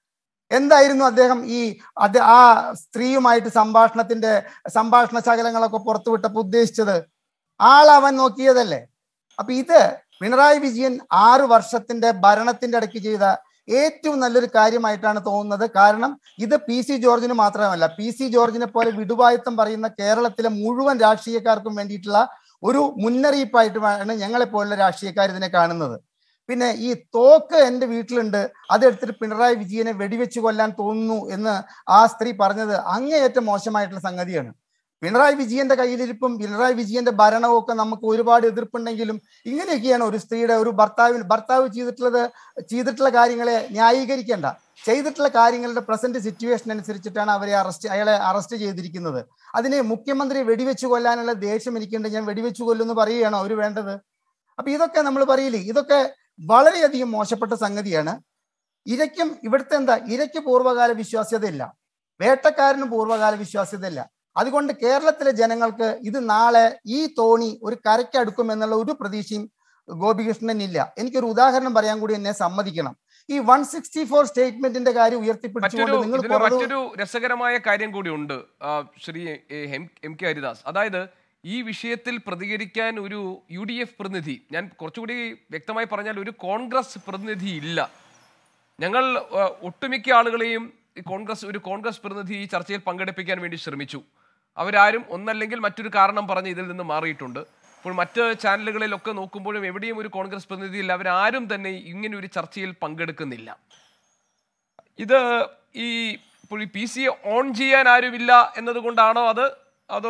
എന്തായിരുന്നു അദ്ദേഹം ഈ അത് ആ സ്ത്രീയുമായിട്ട് സംഭാഷണത്തിന്റെ സംഭാഷണ ശകലങ്ങളൊക്കെ പുറത്തുവിട്ടപ്പോൾ ഉദ്ദേശിച്ചത് ആളവൻ നോക്കിയതല്ലേ അപ്പൊ ഇത് പിണറായി വിജയൻ ആറ് വർഷത്തിന്റെ ഭരണത്തിന്റെ ഇടയ്ക്ക് ചെയ്ത ഏറ്റവും നല്ലൊരു കാര്യമായിട്ടാണ് തോന്നുന്നത് കാരണം ഇത് പി സി ജോർജിന് മാത്രമല്ല പി സി ജോർജിനെ പോലെ വിടുവായത്തം പറയുന്ന കേരളത്തിലെ മുഴുവൻ രാഷ്ട്രീയക്കാർക്കും വേണ്ടിയിട്ടുള്ള ഒരു മുന്നറിയിപ്പായിട്ടാണ് ഞങ്ങളെ പോലുള്ള രാഷ്ട്രീയക്കാർ ഇതിനെ കാണുന്നത് പിന്നെ ഈ തോക്ക് എൻ്റെ വീട്ടിലുണ്ട് അതെടുത്തിട്ട് പിണറായി വിജയനെ വെടിവെച്ച് കൊല്ലാൻ തോന്നുന്നു എന്ന് ആ സ്ത്രീ പറഞ്ഞത് അങ്ങേയറ്റം മോശമായിട്ടുള്ള സംഗതിയാണ് പിണറായി വിജയന്റെ കയ്യിലിരിപ്പും പിണറായി വിജയന്റെ ഭരണവും ഒക്കെ നമുക്ക് ഒരുപാട് എതിർപ്പുണ്ടെങ്കിലും ഇങ്ങനെയൊക്കെയാണ് ഒരു സ്ത്രീയുടെ ഒരു ഭർത്താവിന് ഭർത്താവ് ചെയ്തിട്ടുള്ളത് ചെയ്തിട്ടുള്ള കാര്യങ്ങളെ ന്യായീകരിക്കേണ്ട ചെയ്തിട്ടുള്ള കാര്യങ്ങളുടെ പ്രസന്റ് സിറ്റുവേഷൻ അനുസരിച്ചിട്ടാണ് അവരെ അറസ്റ്റ് അയാളെ അറസ്റ്റ് ചെയ്തിരിക്കുന്നത് അതിനെ മുഖ്യമന്ത്രി വെടിവെച്ച് കൊല്ലാനുള്ള ദേഷ്യം എനിക്കുണ്ട് ഞാൻ വെടിവെച്ച് കൊല്ലുമെന്ന് പറയുകയാണോ അവർ വേണ്ടത് അപ്പൊ ഇതൊക്കെ നമ്മൾ പറയില്ലേ ഇതൊക്കെ വളരെയധികം മോശപ്പെട്ട സംഗതിയാണ് ഇരയ്ക്കും ഇവിടുത്തെ എന്താ ഇരയ്ക്ക് പൂർവ്വകാല വിശ്വാസ്യതയില്ല വേട്ടക്കാരനും പൂർവ്വകാല വിശ്വാസ്യതയില്ല അതുകൊണ്ട് കേരളത്തിലെ ജനങ്ങൾക്ക് ഇത് നാളെ ഈ തോണി ഒരു കരയ്ക്കടുക്കും എന്നുള്ള ഒരു പ്രതീക്ഷയും ഗോപികൃഷ്ണൻ ഇല്ല എനിക്കൊരു ഉദാഹരണം പറയാൻ കൂടി എന്നെ സമ്മതിക്കണം ഈ വൺ സിക്സ്റ്റി ഫോർ സ്റ്റേറ്റ്മെന്റിന്റെ കാര്യം മറ്റൊരു ഉയർത്തിപ്പിടിച്ചുകൊണ്ട് നിങ്ങൾ ഇതിന് പുറത്തു മറ്റൊരു രസകരമായ കാര്യം കൂടി ഉണ്ട് Shri A, M M K Haridas അതായത് ഈ വിഷയത്തിൽ പ്രതികരിക്കാൻ ഒരു യു ഡി എഫ് പ്രതിനിധി ഞാൻ കുറച്ചുകൂടി വ്യക്തമായി പറഞ്ഞാൽ ഒരു കോൺഗ്രസ് പ്രതിനിധി ഇല്ല ഞങ്ങൾ ആ, ഒട്ടുമിക്ക ആളുകളെയും ഈ കോൺഗ്രസ് ഒരു കോൺഗ്രസ് പ്രതിനിധി ഈ ചർച്ചയിൽ പങ്കെടുപ്പിക്കാൻ വേണ്ടി ശ്രമിച്ചു അവരാരും ഒന്നല്ലെങ്കിൽ മറ്റൊരു കാരണം പറഞ്ഞ് ഇതിൽ നിന്ന് മാറിയിട്ടുണ്ട് ഇപ്പോൾ മറ്റ് ചാനലുകളിലൊക്കെ നോക്കുമ്പോഴും എവിടെയും ഒരു കോൺഗ്രസ് പ്രതിനിധി ഇല്ല അവരാരും തന്നെ ഇങ്ങനെ ഒരു ചർച്ചയിൽ പങ്കെടുക്കുന്നില്ല ഇത് ഈ ഇപ്പോൾ ഈ പി സി ഓൺ ചെയ്യാൻ ആരുമില്ല എന്നതുകൊണ്ടാണോ അത് അതോ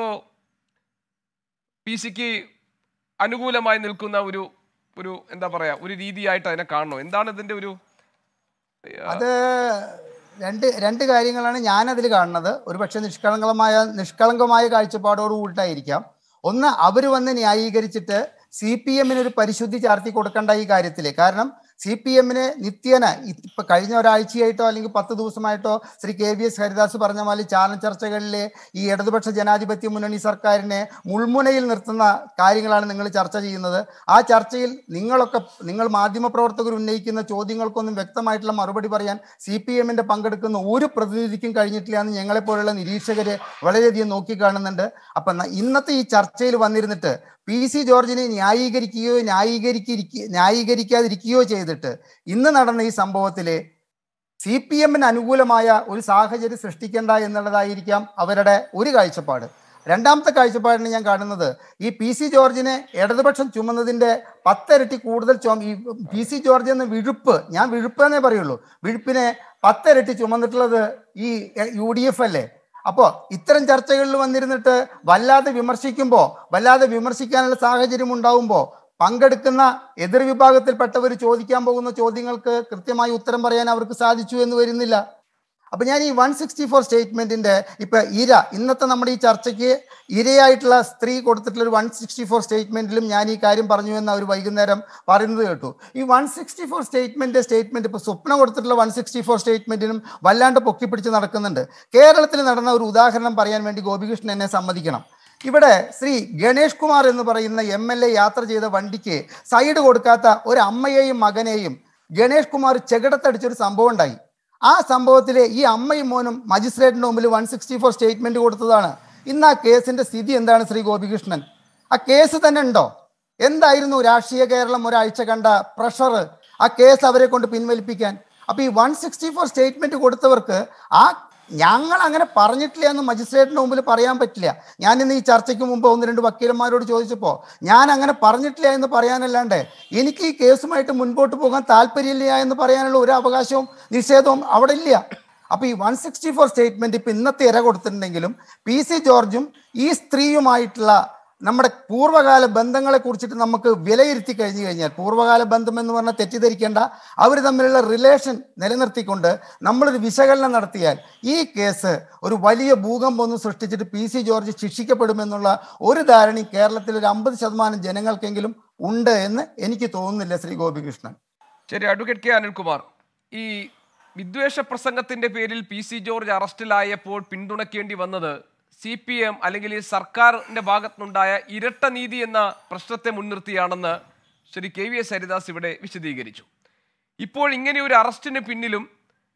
പി സിക്ക് അനുകൂലമായി നിൽക്കുന്ന ഒരു ഒരു എന്താ പറയാ ഒരു രീതിയായിട്ട് അതിനെ കാണണോ എന്താണ് ഇതിന്റെ ഒരു അത് രണ്ട് രണ്ട് കാര്യങ്ങളാണ് ഞാൻ അതിൽ കാണുന്നത് ഒരു പക്ഷെ നിഷ്കളങ്കമായ നിഷ്കളങ്കമായ കാഴ്ചപ്പാടോട് കൂട്ടായിരിക്കാം ഒന്ന് അവർ വന്ന് ന്യായീകരിച്ചിട്ട് സി പി എമ്മിന് ഒരു പരിശുദ്ധി ചാർത്തി കൊടുക്കേണ്ട ഈ കാര്യത്തിൽ കാരണം സി പി എമ്മിന് നിത്യേന ഇപ്പൊ കഴിഞ്ഞ ഒരാഴ്ചയായിട്ടോ അല്ലെങ്കിൽ പത്ത് ദിവസമായിട്ടോ Shri K V S Haridas പറഞ്ഞ മാതിരി ചാനൽ ചർച്ചകളിലെ ഈ ഇടതുപക്ഷ ജനാധിപത്യ മുന്നണി സർക്കാരിനെ മുൾമുനയിൽ നിർത്തുന്ന കാര്യങ്ങളാണ് നിങ്ങൾ ചർച്ച ചെയ്യുന്നത് ആ ചർച്ചയിൽ നിങ്ങളൊക്കെ നിങ്ങൾ മാധ്യമപ്രവർത്തകർ ഉന്നയിക്കുന്ന ചോദ്യങ്ങൾക്കൊന്നും വ്യക്തമായിട്ടുള്ള മറുപടി പറയാൻ സി പി എമ്മിന്റെ പങ്കെടുക്കുന്ന ഒരു പ്രതിനിധിക്കും കഴിഞ്ഞിട്ടില്ല എന്ന് ഞങ്ങളെപ്പോലുള്ള നിരീക്ഷകര് വളരെയധികം നോക്കിക്കാണുന്നുണ്ട് അപ്പൊ ന- ഇന്നത്തെ ഈ ചർച്ചയിൽ വന്നിരുന്നിട്ട് പി സി ജോർജിനെ ന്യായീകരിക്കുകയോ ന്യായീകരിക്കുക ന്യായീകരിക്കാതിരിക്കുകയോ ചെയ്തിട്ട് ഇന്ന് നടന്ന ഈ സംഭവത്തില് സി പി എമ്മിന് അനുകൂലമായ ഒരു സാഹചര്യം സൃഷ്ടിക്കേണ്ട എന്നുള്ളതായിരിക്കാം അവരുടെ ഒരു കാഴ്ചപ്പാട് രണ്ടാമത്തെ കാഴ്ചപ്പാടിന് ഞാൻ കാണുന്നത് ഈ പി സി ജോർജിനെ ഇടതുപക്ഷം ചുമന്നതിന്റെ പത്തിരട്ടി കൂടുതൽ ചുമ ഈ പി സി ജോർജ് എന്ന വിഴുപ്പ് ഞാൻ വിഴുപ്പ് എന്നേ പറയുള്ളൂ വിഴുപ്പിനെ പത്തിരട്ടി ചുമന്നിട്ടുള്ളത് ഈ യു ഡി എഫ് അല്ലേ അപ്പോൾ ഇത്തരം ചർച്ചകളിൽ വന്നിരുന്നിട്ട് വല്ലാതെ വിമർശിക്കുമ്പോൾ വല്ലാതെ വിമർശിക്കാനുള്ള സാഹചര്യം ഉണ്ടാവുമ്പോൾ പങ്കെടുക്കുന്ന എതിർ വിഭാഗത്തിൽപ്പെട്ടവർ ചോദിക്കാൻ പോകുന്ന ചോദ്യങ്ങൾക്ക് കൃത്യമായി ഉത്തരം പറയാൻ അവർക്ക് സാധിച്ചു എന്ന് വരുന്നില്ല അപ്പൊ ഞാൻ ഈ വൺ സിക്സ്റ്റി ഫോർ സ്റ്റേറ്റ്മെന്റിന്റെ ഇപ്പൊ ഇര ഇന്നത്തെ നമ്മുടെ ഈ ചർച്ചയ്ക്ക് ഇരയായിട്ടുള്ള സ്ത്രീ കൊടുത്തിട്ടുള്ള ഒരു വൺ സിക്സ്റ്റി ഫോർ സ്റ്റേറ്റ്മെന്റിലും ഞാൻ ഈ കാര്യം പറഞ്ഞു എന്ന് അവർ വൈകുന്നേരം പറയുന്നത് കേട്ടു ഈ one sixty four statement statement ഇപ്പൊ സ്വപ്ന കൊടുത്തിട്ടുള്ള വൺ സിക്സ്റ്റി ഫോർ സ്റ്റേറ്റ്മെന്റിനും വല്ലാണ്ട് പൊക്കിപ്പിടിച്ച് നടക്കുന്നുണ്ട് കേരളത്തിൽ നടന്ന ഒരു ഉദാഹരണം പറയാൻ വേണ്ടി ഗോപികൃഷ്ണൻ എന്നെ സമ്മതിക്കണം ഇവിടെ ശ്രീ ഗണേഷ് കുമാർ എന്ന് പറയുന്ന എം എൽ എ യാത്ര ചെയ്ത വണ്ടിക്ക് സൈഡ് കൊടുക്കാത്ത ഒരു അമ്മയെയും മകനെയും ഗണേഷ് കുമാർ ചെകിടത്തടിച്ചൊരു സംഭവം ഉണ്ടായി ആ സംഭവത്തിലെ ഈ അമ്മയും മോനും മജിസ്ട്രേറ്റിന്റെ മുമ്പിൽ വൺ സിക്സ്റ്റി ഫോർ സ്റ്റേറ്റ്മെന്റ് കൊടുത്തതാണ് ഇന്ന് ആ കേസിന്റെ സ്ഥിതി എന്താണ് ശ്രീ ഗോപികൃഷ്ണൻ ആ കേസ് തന്നെ ഉണ്ടോ എന്തായിരുന്നു രാഷ്ട്രീയ കേരളം ഒരാഴ്ച കണ്ട പ്രഷർ ആ കേസ് അവരെ കൊണ്ട് പിൻവലിപ്പിക്കാൻ അപ്പൊ ഈ വൺ സിക്സ്റ്റി ഫോർ സ്റ്റേറ്റ്മെന്റ് കൊടുത്തവർക്ക് ആ ഞങ്ങൾ അങ്ങനെ പറഞ്ഞിട്ടില്ല എന്ന് മജിസ്ട്രേറ്റിന് മുമ്പിൽ പറയാൻ പറ്റില്ല ഞാൻ ഇന്ന് ഈ ചർച്ചയ്ക്ക് മുമ്പ് ഒന്ന് രണ്ട് വക്കീലന്മാരോട് ചോദിച്ചപ്പോൾ ഞാൻ അങ്ങനെ പറഞ്ഞിട്ടില്ല എന്ന് പറയാനല്ലാണ്ട് എനിക്ക് ഈ കേസുമായിട്ട് മുൻപോട്ട് പോകാൻ താല്പര്യമില്ല എന്ന് പറയാനുള്ള ഒരു അവകാശവും നിഷേധവും അവിടെ ഇല്ല അപ്പൊ ഈ വൺ സിക്സ്റ്റി ഫോർ സ്റ്റേറ്റ്മെന്റ് ഇപ്പൊ ഇന്നത്തെ ഇര കൊടുത്തിട്ടുണ്ടെങ്കിലും പി സി ജോർജും ഈ സ്ത്രീയുമായിട്ടുള്ള നമ്മുടെ പൂർവ്വകാല ബന്ധങ്ങളെ കുറിച്ചിട്ട് നമുക്ക് വിലയിരുത്തി കഴിഞ്ഞു കഴിഞ്ഞാൽ പൂർവ്വകാല ബന്ധം എന്ന് പറഞ്ഞാൽ തെറ്റിദ്ധരിക്കേണ്ട അവർ തമ്മിലുള്ള റിലേഷൻ നിലനിർത്തിക്കൊണ്ട് നമ്മളൊരു വിശകലനം നടത്തിയാൽ ഈ കേസ് ഒരു വലിയ ഭൂകമ്പം ഒന്നും സൃഷ്ടിച്ചിട്ട് പി സി ജോർജ് ശിക്ഷിക്കപ്പെടുമെന്നുള്ള ഒരു ധാരണയും കേരളത്തിൽ ഒരു അമ്പത് ശതമാനം ജനങ്ങൾക്കെങ്കിലും ഉണ്ട് എന്ന് എനിക്ക് തോന്നുന്നില്ല ശ്രീ ഗോപികൃഷ്ണൻ ശരി അഡ്വക്കേറ്റ് കെ അനിൽകുമാർ ഈ വിദ്വേഷ പ്രസംഗത്തിന്റെ പേരിൽ പി സി ജോർജ് അറസ്റ്റിലായപ്പോൾ പിന്തുണയ്ക്കേണ്ടി വന്നത് സി പി എം അല്ലെങ്കിൽ ഈ സർക്കാരിന്റെ ഭാഗത്തുനിന്നുണ്ടായ ഇരട്ട നീതി എന്ന പ്രശ്നത്തെ മുൻനിർത്തിയാണെന്ന് Shri K V S Haridas ഇവിടെ വിശദീകരിച്ചു ഇപ്പോൾ ഇങ്ങനെ ഒരു അറസ്റ്റിന് പിന്നിലും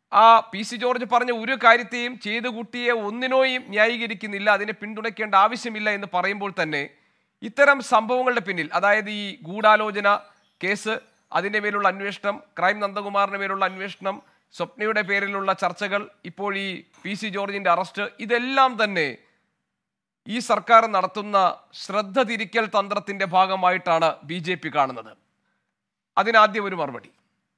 ആ പി സി ജോർജ് പറഞ്ഞ ഒരു കാര്യത്തെയും ചെയ്തു കൂട്ടിയെ ഒന്നിനോയും ന്യായീകരിക്കുന്നില്ല അതിനെ പിന്തുണയ്ക്കേണ്ട ആവശ്യമില്ല എന്ന് പറയുമ്പോൾ തന്നെ ഇത്തരം സംഭവങ്ങളുടെ പിന്നിൽ അതായത് ഈ ഗൂഢാലോചന കേസ് അതിൻ്റെ മേലുള്ള അന്വേഷണം ക്രൈം നന്ദകുമാറിന്റെ മേലുള്ള അന്വേഷണം സ്വപ്നയുടെ പേരിലുള്ള ചർച്ചകൾ ഇപ്പോൾ ഈ പി സി ജോർജിന്റെ അറസ്റ്റ് ഇതെല്ലാം തന്നെ ഈ സർക്കാർ നടത്തുന്ന ശ്രദ്ധ തിരിക്കൽ തന്ത്രത്തിന്റെ ഭാഗമായിട്ടാണ് ബി ജെ പി കാണുന്നത് അതിനാദ്യം ഒരു മറുപടി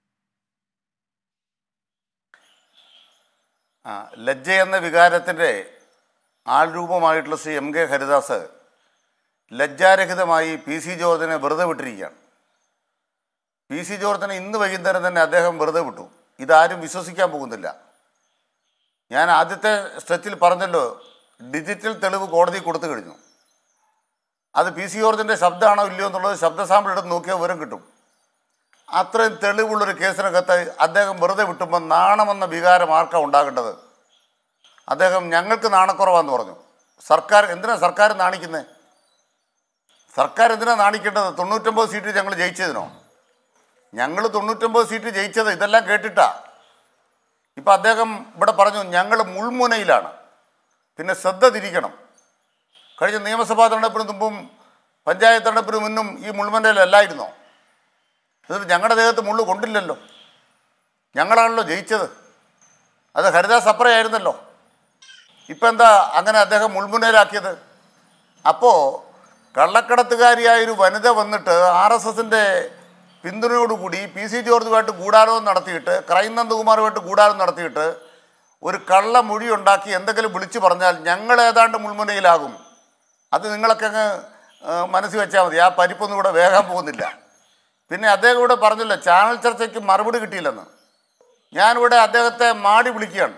ആ ലജ്ജ എന്ന വികാരത്തിൻ്റെ ആൾരൂപമായിട്ടുള്ള ശ്രീ എം കെ ഹരിദാസ് ലജ്ജാരഹിതമായി പി സി ജോർജിനെ വെറുതെ വിട്ടിരിക്കുകയാണ് പി സി ജോർജിനെ ഇന്ന് വൈകുന്നേരം തന്നെ അദ്ദേഹം വെറുതെ വിട്ടു ഇതാരും വിശ്വസിക്കാൻ പോകുന്നില്ല ഞാൻ ആദ്യത്തെ സ്ട്രെച്ചിൽ പറഞ്ഞല്ലോ ഡിജിറ്റൽ തെളിവ് കോടതി കൊടുത്തു കഴിഞ്ഞു അത് പി സി ജോർജിൻ്റെ ശബ്ദമാണോ ഇല്ലയോ എന്നുള്ളത് ശബ്ദ സാമ്പിൾ എടുത്ത് നോക്കിയാൽ വിവരം കിട്ടും അത്രയും തെളിവുള്ളൊരു കേസിനകത്ത് അദ്ദേഹം വെറുതെ വിട്ടുമ്പോൾ നാണമെന്ന വികാരം ആർക്കാ ഉണ്ടാകേണ്ടത് അദ്ദേഹം ഞങ്ങൾക്ക് നാണക്കുറവാന്ന് പറഞ്ഞു സർക്കാർ എന്തിനാ സർക്കാർ നാണിക്കുന്നത് സർക്കാർ എന്തിനാ നാണിക്കേണ്ടത് തൊണ്ണൂറ്റൊമ്പത് സീറ്റ് ഞങ്ങൾ ജയിച്ചതിനോ ഞങ്ങൾ തൊണ്ണൂറ്റൊമ്പത് സീറ്റ് ജയിച്ചത് ഇതെല്ലാം കേട്ടിട്ടാ ഇപ്പം അദ്ദേഹം ഇവിടെ പറഞ്ഞു ഞങ്ങൾ മുൾമുനയിലാണ് പിന്നെ ശ്രദ്ധ തിരിക്കണം കഴിഞ്ഞ നിയമസഭാ തെരഞ്ഞെടുപ്പിന് മുമ്പും പഞ്ചായത്ത് തെരഞ്ഞെടുപ്പിന് മുന്നും ഈ മുൾമുനയിലല്ലായിരുന്നോ എന്നിട്ട് ഞങ്ങളുടെ ദേഹത്ത് മുള്ളു കൊണ്ടില്ലല്ലോ ഞങ്ങളാണല്ലോ ജയിച്ചത് അത് ഹരിദാസ് അപ്പറയായിരുന്നല്ലോ ഇപ്പം എന്താ അങ്ങനെ അദ്ദേഹം മുൾമുനയിലാക്കിയത് അപ്പോൾ കള്ളക്കടത്തുകാരിയായൊരു വനിത വന്നിട്ട് ആർ എസ് എസിൻ്റെ പിന്തുണയോടുകൂടി പി സി ജോർജുമായിട്ട് ഗൂഢാലോചന നടത്തിയിട്ട് ക്രൈം നന്ദകുമാറുമായിട്ട് ഗൂഢാലോചന നടത്തിയിട്ട് ഒരു കള്ള മൊഴി ഉണ്ടാക്കി എന്തെങ്കിലും വിളിച്ചു പറഞ്ഞാൽ ഞങ്ങൾ ഏതാണ്ട് മുൾമുനയിലാകും അത് നിങ്ങളൊക്കെ അങ്ങ് ആ, മനസ്സിൽ വെച്ചാൽ മതി ആ പരിപ്പൊന്നും ഇവിടെ വേകാൻ പോകുന്നില്ല പിന്നെ അദ്ദേഹം ഇവിടെ പറഞ്ഞില്ല ചാനൽ ചർച്ചയ്ക്ക് മറുപടി കിട്ടിയില്ലെന്ന് ഞാനിവിടെ അദ്ദേഹത്തെ മാടി വിളിക്കുകയാണ്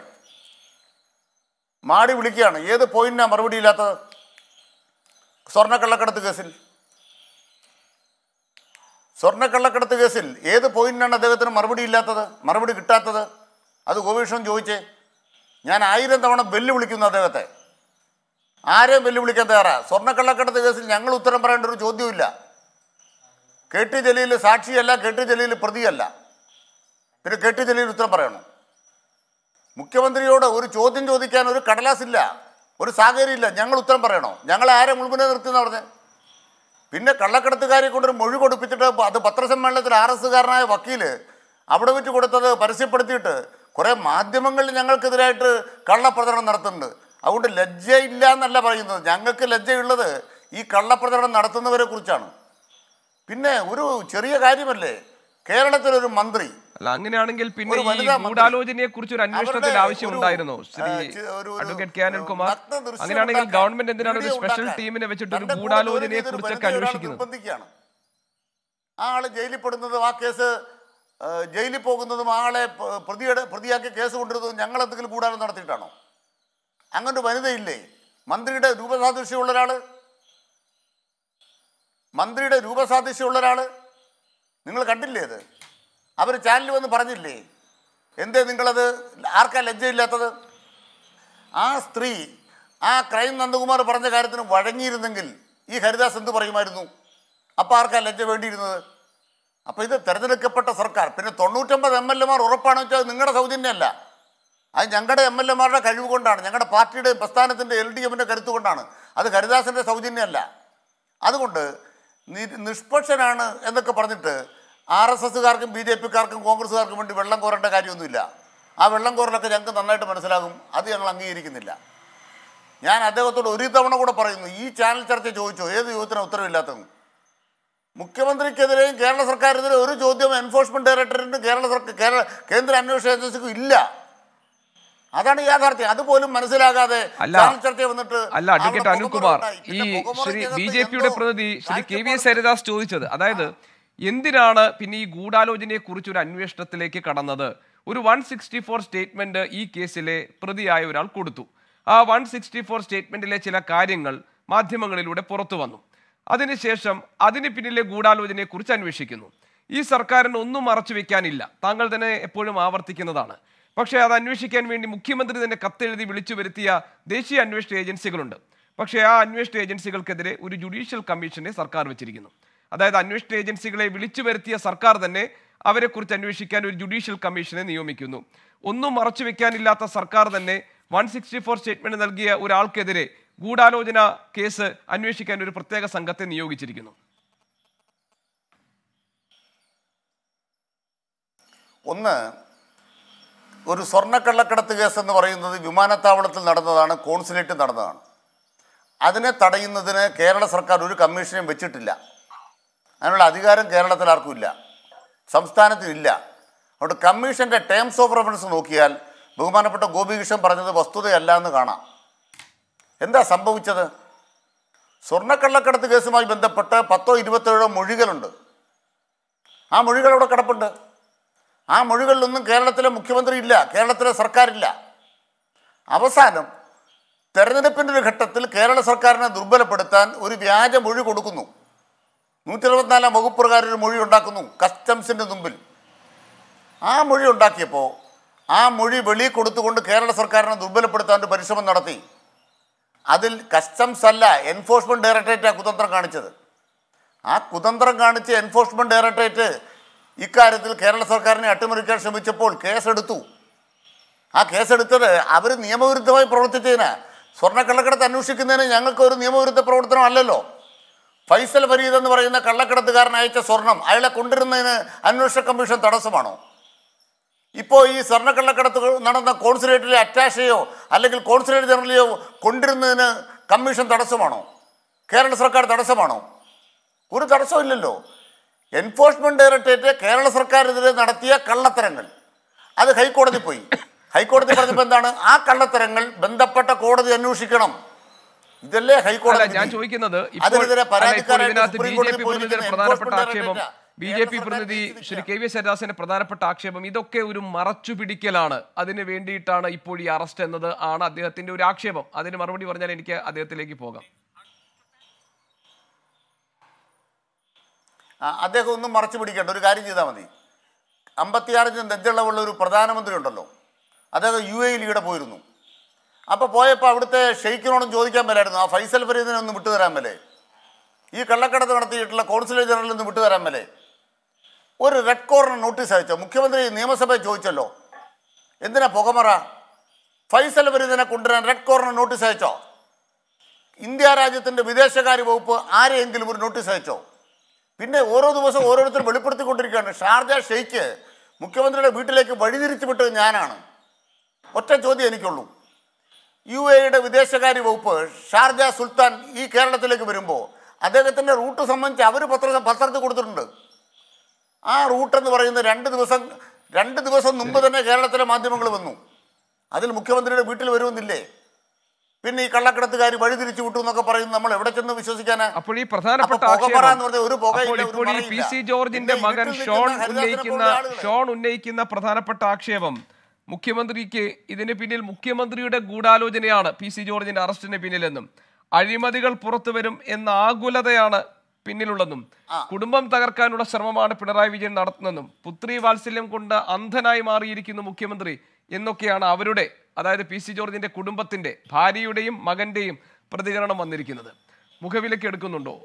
മാടി വിളിക്കുകയാണ് ഏത് പോയിന്റിനാണ് മറുപടി ഇല്ലാത്തത് സ്വർണ്ണക്കള്ളക്കടത്ത് കേസിൽ സ്വർണ്ണക്കള്ളക്കടത്ത് കേസിൽ ഏത് പോയിന്റിനാണ് അദ്ദേഹത്തിന് മറുപടി ഇല്ലാത്തത് മറുപടി കിട്ടാത്തത് അത് ഗോപീഷൻ ചോദിച്ചേ ഞാൻ ആയിരം തവണ വെല്ലുവിളിക്കുന്നു അദ്ദേഹത്തെ ആരെയും വെല്ലുവിളിക്കാൻ തയ്യാറാ സ്വർണ്ണക്കള്ളക്കടത്ത് കേസിൽ ഞങ്ങൾ ഉത്തരം പറയേണ്ട ഒരു ചോദ്യമില്ല കെ ടി ജലീൽ സാക്ഷിയല്ല കെ ടി ജലീൽ പ്രതിയല്ല പിന്നെ കെ ടി ജലീൽ ഉത്തരം പറയണം മുഖ്യമന്ത്രിയോട് ഒരു ചോദ്യം ചോദിക്കാൻ ഒരു കടലാസില്ല ഒരു സാഹചര്യമില്ല ഞങ്ങൾ ഉത്തരം പറയണോ ഞങ്ങൾ ആരെ മുൾമുനെ നിർത്തിയെന്ന് പറഞ്ഞ് പിന്നെ കള്ളക്കടത്തുകാരെ കൊണ്ടൊരു മൊഴി കൊടുപ്പിച്ചിട്ട് അത് പത്രസമ്മേളനത്തിൽ ആർ എസ്സുകാരനായ വക്കീല് അവിടെ വെച്ച് കൊടുത്തത് പരസ്യപ്പെടുത്തിയിട്ട് കുറേ മാധ്യമങ്ങളിൽ ഞങ്ങൾക്കെതിരായിട്ട് കള്ളപ്രചരണം നടത്തുന്നുണ്ട് അതുകൊണ്ട് ലജ്ജയില്ല എന്നല്ല പറയുന്നത് ഞങ്ങൾക്ക് ലജ്ജയുള്ളത് ഈ കള്ളപ്രചരണം നടത്തുന്നവരെ കുറിച്ചാണ് പിന്നെ ഒരു ചെറിയ കാര്യമല്ലേ കേരളത്തിലൊരു മന്ത്രി അല്ല അങ്ങനെയാണെങ്കിൽ പിന്നെ ഒരു ഈ വനിതാ മന്ത്രി. ഗൂഢാലോചനയെ കുറിച്ച് ഒരു അന്വേഷണത്തിന്റെ അവരുടെ ആവശ്യമുണ്ടായിരുന്നോ ഒരു, ശ്രീ ആ, ചെ- ഒരു- ഒരു, അഡ്വക്കേറ്റ് കെ അനിൽകുമാർ നഗ്ന ദൃശ്യം അങ്ങനെയാണെങ്കിൽ ഉണ്ടാക്കാൻ, ഗവൺമെന്റ് എന്തിനാണ് ഒരു വീഡിയോ സ്പെഷ്യൽ ഉണ്ടാക്കാൻ, ടീമിനെ വെച്ചിട്ട് ഒരു തന്റെ കൂടെ ഗൂഢാലോചനയെ ജോലി ചെയ്തൊരു കുറിച്ചൊക്കെ വനിതയെ ഒരാൾ അന്വേഷിക്കുന്നത് നിർബന്ധിക്കുകയാണ് ആ ആള് ജയിലിൽ പെടുന്നതും ആ കേസ് ആ, ജയിലിൽ പോകുന്നതും ആ ആളെ പ- പ്രതിയുടെ പ്രതിയാക്കി കേസ് കൊണ്ടുവരുന്നതും ഞങ്ങൾ എന്തെങ്കിലും കൂടാതെ നടത്തിയിട്ടാണോ അങ്ങനെ ഒരു വനിതയില്ലേ മന്ത്രിയുടെ രൂപസാദൃശ്യമുള്ള ഒരാള് മന്ത്രിയുടെ രൂപസാദൃശ്യമുള്ള ഒരാള് നിങ്ങൾ കണ്ടില്ലേ അത് അവർ ചാനലിൽ വന്ന് പറഞ്ഞില്ലേ എന്തേ നിങ്ങളത് ആർക്കാ ലജ്ജയില്ലാത്തത് ആ സ്ത്രീ ആ ക്രൈം നന്ദകുമാർ പറഞ്ഞ കാര്യത്തിന് വഴങ്ങിയിരുന്നെങ്കിൽ ഈ ഹരിദാസ് എന്ത് പറയുമായിരുന്നു അപ്പോൾ ആർക്കാ ലജ്ജ വേണ്ടിയിരുന്നത് അപ്പോൾ ഇത് തിരഞ്ഞെടുക്കപ്പെട്ട സർക്കാർ പിന്നെ തൊണ്ണൂറ്റൊമ്പത് എം എൽ എമാർ ഉറപ്പാണെന്ന് വെച്ചാൽ അത് നിങ്ങളുടെ സൗജന്യമല്ല അത് ഞങ്ങളുടെ എം എൽ എമാരുടെ കഴിവ് കൊണ്ടാണ് ഞങ്ങളുടെ പാർട്ടിയുടെയും പ്രസ്ഥാനത്തിൻ്റെ എൽ ഡി എമ്മിൻ്റെ കരുത്ത് കൊണ്ടാണ് അത് ഹരിദാസിൻ്റെ സൗജന്യമല്ല അതുകൊണ്ട് നി- നിഷ്പക്ഷനാണ് എന്നൊക്കെ പറഞ്ഞിട്ട് ആർ എസ് എസ്സുകാർക്കും ബി ജെ പിക്കാർക്കും കോൺഗ്രസ്സുകാർക്കും വേണ്ടി വെള്ളം കോരേണ്ട കാര്യമൊന്നുമില്ല ആ വെള്ളം കോരലൊക്കെ ഞങ്ങൾക്ക് നന്നായിട്ട് മനസ്സിലാകും അത് ഞങ്ങൾ അംഗീകരിക്കുന്നില്ല ഞാൻ അദ്ദേഹത്തോട് ഒരു തവണ കൂടെ പറയുന്നു ഈ ചാനൽ ചർച്ച ചോദിച്ചോ ഏത് ചോദ്യത്തിനും ഉത്തരവില്ലാത്തത് മുഖ്യമന്ത്രിക്കെതിരെയും കേരള സർക്കാരിനെതിരെ ഒരു ചോദ്യം എൻഫോഴ്സ്മെന്റ് ഡയറക്ടറിനും കേരള സർക്കാർ കേരള കേന്ദ്ര അന്വേഷണ ഏജൻസിക്കും ഇല്ല അതാണ് യാഥാർത്ഥ്യം അതുപോലും മനസ്സിലാകാതെ അല്ല. ചാനൽ ചർച്ച വന്നിട്ട് അല്ല അഡ്വക്കേറ്റ് അവിടെ അനിൽകുമാർ പുകമറ ഉണ്ടായി. ഈ പിന്നെ പുകമറയ്ക്കകത്ത് ശ്രീ ബി ജെ പിയുടെ എന്തോ പ്രതിനിധി ശ്രീ കെ വി എസ് കാഴ്ചപ്പാട് ഹരിദാസ് ചോദിച്ചത് അതായത് എന്തിനാണ് പിന്നെ ഈ ഗൂഢാലോചനയെ കുറിച്ച് ഒരു അന്വേഷണത്തിലേക്ക് കടന്നത് ഒരു വൺ സിക്സ്റ്റി ഫോർ സ്റ്റേറ്റ്മെന്റ് ഈ കേസിലെ പ്രതിയായ ഒരാൾ കൊടുത്തു ആ വൺ സിക്സ്റ്റി ഫോർ സ്റ്റേറ്റ്മെന്റിലെ ചില കാര്യങ്ങൾ മാധ്യമങ്ങളിലൂടെ പുറത്തു വന്നു അതിനുശേഷം അതിന് പിന്നിലെ ഗൂഢാലോചനയെ കുറിച്ച് അന്വേഷിക്കുന്നു ഈ സർക്കാരിന് ഒന്നും മറച്ചു വെക്കാനില്ല താങ്കൾ തന്നെ എപ്പോഴും ആവർത്തിക്കുന്നതാണ് പക്ഷേ അത് അന്വേഷിക്കാൻ വേണ്ടി മുഖ്യമന്ത്രി തന്നെ കത്തെഴുതി വിളിച്ചു വരുത്തിയ ദേശീയ അന്വേഷണ ഏജൻസികളുണ്ട് പക്ഷേ ആ അന്വേഷണ ഏജൻസികൾക്കെതിരെ ഒരു ജുഡീഷ്യൽ കമ്മീഷനെ സർക്കാർ വെച്ചിരിക്കുന്നു അതായത് അന്വേഷണ ഏജൻസികളെ വിളിച്ചു വരുത്തിയ സർക്കാർ തന്നെ അവരെക്കുറിച്ച് അന്വേഷിക്കാൻ ഒരു ജുഡീഷ്യൽ കമ്മീഷനെ നിയമിക്കുന്നു ഒന്നും മറച്ചു വെക്കാനില്ലാത്ത സർക്കാർ തന്നെ വൺ സിക്സ്റ്റി ഫോർ സ്റ്റേറ്റ്മെന്റ് നൽകിയ ഒരാൾക്കെതിരെ ഗൂഢാലോചന കേസ് അന്വേഷിക്കാൻ ഒരു പ്രത്യേക സംഘത്തെ നിയോഗിച്ചിരിക്കുന്നു ഒന്ന് ഒരു സ്വർണ്ണക്കള്ളക്കടത്ത് കേസ് എന്ന് പറയുന്നത് വിമാനത്താവളത്തിൽ നടന്നതാണ് കോൺസുലേറ്റിൽ നടന്നതാണ് അതിനെ തടയുന്നതിന് കേരള സർക്കാർ ഒരു കമ്മീഷനെയും വെച്ചിട്ടില്ല അതിനുള്ള അധികാരം കേരളത്തിൽ ആർക്കും ഇല്ല സംസ്ഥാനത്തിനില്ല അതുകൊണ്ട് കമ്മീഷൻ്റെ ടേംസ് ഓഫ് റെഫറൻസ് നോക്കിയാൽ ബഹുമാനപ്പെട്ട ഗോപികൃഷ്ണൻ പറഞ്ഞത് വസ്തുതയല്ല എന്ന് കാണാം എന്താ സംഭവിച്ചത് സ്വർണ്ണക്കള്ളക്കടത്ത് കേസുമായി ബന്ധപ്പെട്ട് പത്തോ ഇരുപത്തേഴോ മൊഴികളുണ്ട് ആ മൊഴികൾ അവിടെ കിടപ്പുണ്ട് ആ മൊഴികളിലൊന്നും കേരളത്തിലെ മുഖ്യമന്ത്രി ഇല്ല കേരളത്തിലെ സർക്കാരില്ല അവസാനം തെരഞ്ഞെടുപ്പിൻ്റെ ഒരു ഘട്ടത്തിൽ കേരള സർക്കാരിനെ ദുർബലപ്പെടുത്താൻ ഒരു വ്യാജ മൊഴി കൊടുക്കുന്നു നൂറ്റി ഇരുപത്തിനാലാം വകുപ്പ് പ്രകാരം ഒരു മൊഴി ഉണ്ടാക്കുന്നു കസ്റ്റംസിൻ്റെ മുമ്പിൽ ആ മൊഴി ഉണ്ടാക്കിയപ്പോൾ ആ മൊഴി വെളിയിൽ കൊടുത്തുകൊണ്ട് കേരള സർക്കാരിനെ ദുർബലപ്പെടുത്താൻ ഒരു പരിശ്രമം നടത്തി അതിൽ കസ്റ്റംസ് അല്ല എൻഫോഴ്സ്മെൻറ്റ് ഡയറക്ടറേറ്റാണ് കുതന്ത്രം കാണിച്ചത് ആ കുതന്ത്രം കാണിച്ച് എൻഫോഴ്സ്മെൻറ്റ് ഡയറക്ടറേറ്റ് ഇക്കാര്യത്തിൽ കേരള സർക്കാരിനെ അട്ടിമറിക്കാൻ ശ്രമിച്ചപ്പോൾ കേസെടുത്തു ആ കേസെടുത്തത് അവർ നിയമവിരുദ്ധമായി പ്രവർത്തിച്ചതിന് സ്വർണ്ണക്കള്ളക്കടത്ത് അന്വേഷിക്കുന്നതിന് ഞങ്ങൾക്ക് ഒരു നിയമവിരുദ്ധ പ്രവർത്തനം അല്ലല്ലോ ഫൈസൽ ഫരീദ് എന്ന് പറയുന്ന കള്ളക്കടത്തുകാരൻ അയച്ച സ്വർണം അയാളെ കൊണ്ടുവരുന്നതിന് അന്വേഷണ കമ്മീഷൻ തടസ്സമാണോ ഇപ്പോൾ ഈ സ്വർണ്ണക്കള്ളക്കടത്ത് നടന്ന കോൺസുലേറ്റിലെ അറ്റാഷയോ അല്ലെങ്കിൽ കോൺസുലേറ്റ് ജനറലെയോ കൊണ്ടിരുന്നതിന് കമ്മീഷൻ തടസ്സമാണോ കേരള സർക്കാർ തടസ്സമാണോ ഒരു തടസ്സമില്ലല്ലോ എൻഫോഴ്സ്മെന്റ് ഡയറക്ടറേറ്റ് കേരള സർക്കാരിനെതിരെ നടത്തിയ കള്ളത്തരങ്ങൾ അത് ഹൈക്കോടതി പോയി ഹൈക്കോടതി പറഞ്ഞപ്പോൾ എന്താണ് ആ കള്ളത്തരങ്ങൾ ബന്ധപ്പെട്ട കോടതി അന്വേഷിക്കണം ഇതല്ലേ അല്ല ഹൈക്കോടതി ഞാൻ വിധി. ചോദിക്കുന്നത് ഇപ്പോൾ അതിനെതിരെ അല്ല, ഇപ്പോൾ പരാതിക്കാരായിട്ട് ഇതിനകത്ത് ബി സുപ്രീം ജെ കോടതിയിൽ പി പോയിരിക്കുന്ന പ്രതിനിധിയുടെ പ്രധാനപ്പെട്ട എൻഫോഴ്സ്മെന്റ് ആക്ഷേപം directorate B J Kerala P സർക്കാരിനെ പ്രതിനിധി തിരിച്ചിരിക്കുക. ശ്രീ കെ വി എസ് ഹരിദാസിന്റെ പ്രധാനപ്പെട്ട ആക്ഷേപം ഇതൊക്കെ ഒരു മറച്ചു പിടിക്കലാണ് അതിന് വേണ്ടിയിട്ടാണ് ഇപ്പോൾ ഈ അറസ്റ്റ് എന്നത് ആണ് അദ്ദേഹത്തിന്റെ ഒരു ആക്ഷേപം അതിന് മറുപടി പറഞ്ഞാൽ എനിക്ക് അദ്ദേഹത്തിലേക്ക് പോകാം ആ, അദ്ദേഹം ഒന്നും മറച്ചു പിടിക്കേണ്ട ഒരു കാര്യം ചെയ്താൽ മതി അമ്പത്തിയാറിന് നെഞ്ചളവുള്ള ഒരു പ്രധാനമന്ത്രി ഉണ്ടല്ലോ അദ്ദേഹം യു എയിൽ ഈടെ പോയിരുന്നു അപ്പോൾ പോയപ്പോൾ അവിടുത്തെ ഷെയ്ഖിനോടും ചോദിക്കാൻ മേലായിരുന്നു ആ ഫൈസൽ ഫരീദിനെ ഒന്ന് വിട്ടുതരാൻ മേലേ ഈ കള്ളക്കടത്ത് നടത്തിയിട്ടുള്ള കോൺസുലേറ്റ് ജനറലിൽ നിന്ന് വിട്ടുതരാൻ മേലേ ഒരു റെഡ് കോർണർ നോട്ടീസ് അയച്ചോ മുഖ്യമന്ത്രി നിയമസഭയിൽ ചോദിച്ചല്ലോ എന്തിനാ പുകമറ ഫൈസൽ ഫരീദിനെ കൊണ്ടുവരാൻ റെഡ് കോർണർ നോട്ടീസ് അയച്ചോ ഇന്ത്യ രാജ്യത്തിൻ്റെ വിദേശകാര്യ വകുപ്പ് ആരെയെങ്കിലും ഒരു നോട്ടീസ് അയച്ചോ പിന്നെ ഓരോ ദിവസവും ഓരോരുത്തർ വെളിപ്പെടുത്തിക്കൊണ്ടിരിക്കുകയാണ് ഷാർജ ഷെയ്ക്ക് മുഖ്യമന്ത്രിയുടെ വീട്ടിലേക്ക് വഴിതിരിച്ചു വിട്ടത് ഞാനാണ് ഒറ്റ ചോദ്യം എനിക്കുള്ളൂ യു എയുടെ വിദേശകാര്യ വകുപ്പ് ഷാർജ സുൽത്താൻ ഈ കേരളത്തിലേക്ക് വരുമ്പോൾ അദ്ദേഹത്തിൻ്റെ റൂട്ട് സംബന്ധിച്ച് അവർ പത്ര പത്രത്തിൽ കൊടുത്തിട്ടുണ്ട് ആ റൂട്ട് എന്ന് പറയുന്നത് രണ്ട് ദിവസം രണ്ട് ദിവസം മുമ്പ് തന്നെ കേരളത്തിലെ മാധ്യമങ്ങൾ വന്നു അതിൽ മുഖ്യമന്ത്രിയുടെ വീട്ടിൽ വരുമെന്നില്ലേ പിന്നെ ഈ കള്ളക്കടത്തുകാർ വഴിതിരിച്ചു വിട്ടു എന്നൊക്കെ പറയുന്നത് നമ്മൾ എവിടെ ചെന്ന് വിശ്വസിക്കാനാ അപ്പോൾ ഈ പ്രധാനപ്പെട്ട അപ്പൊ പുകമറ ആക്ഷേപം എന്ന് പറഞ്ഞാൽ ഒരു പുകയില്ല, അപ്പോൾ ഒരു ഇപ്പോൾ ഈ മറയില്ല. പി സി ജോർജിന്റെ പിന്നെ മകൻ ഇരുട്ടിൽ ഷോൺ നിൽക്കുന്ന ഹരിദാസിനെ ഉന്നയിക്കുന്ന പോലുള്ള ആളുകള്. ഷോൺ ഉന്നയിക്കുന്ന പ്രധാനപ്പെട്ട ആക്ഷേപം മുഖ്യമന്ത്രിക്ക് ഇതിന് പിന്നിൽ മുഖ്യമന്ത്രിയുടെ ഗൂഢാലോചനയാണ് പി സി ജോർജിന്റെ അറസ്റ്റിന് പിന്നിലെന്നും അഴിമതികൾ പുറത്തു വരും എന്ന ആകുലതയാണ് പിന്നിലുള്ളതും കുടുംബം തകർക്കാനുള്ള ശ്രമമാണ് പിണറായി വിജയൻ നടത്തുന്നതെന്നും പുത്രി വാത്സല്യം കൊണ്ട് അന്ധനായി മാറിയിരിക്കുന്നു മുഖ്യമന്ത്രി എന്നൊക്കെയാണ് അവരുടെ അതായത് പി സി ജോർജിന്റെ കുടുംബത്തിന്റെ ഭാര്യയുടെയും മകന്റെയും പ്രതികരണം വന്നിരിക്കുന്നത് മുഖവിലക്ക് എടുക്കുന്നുണ്ടോ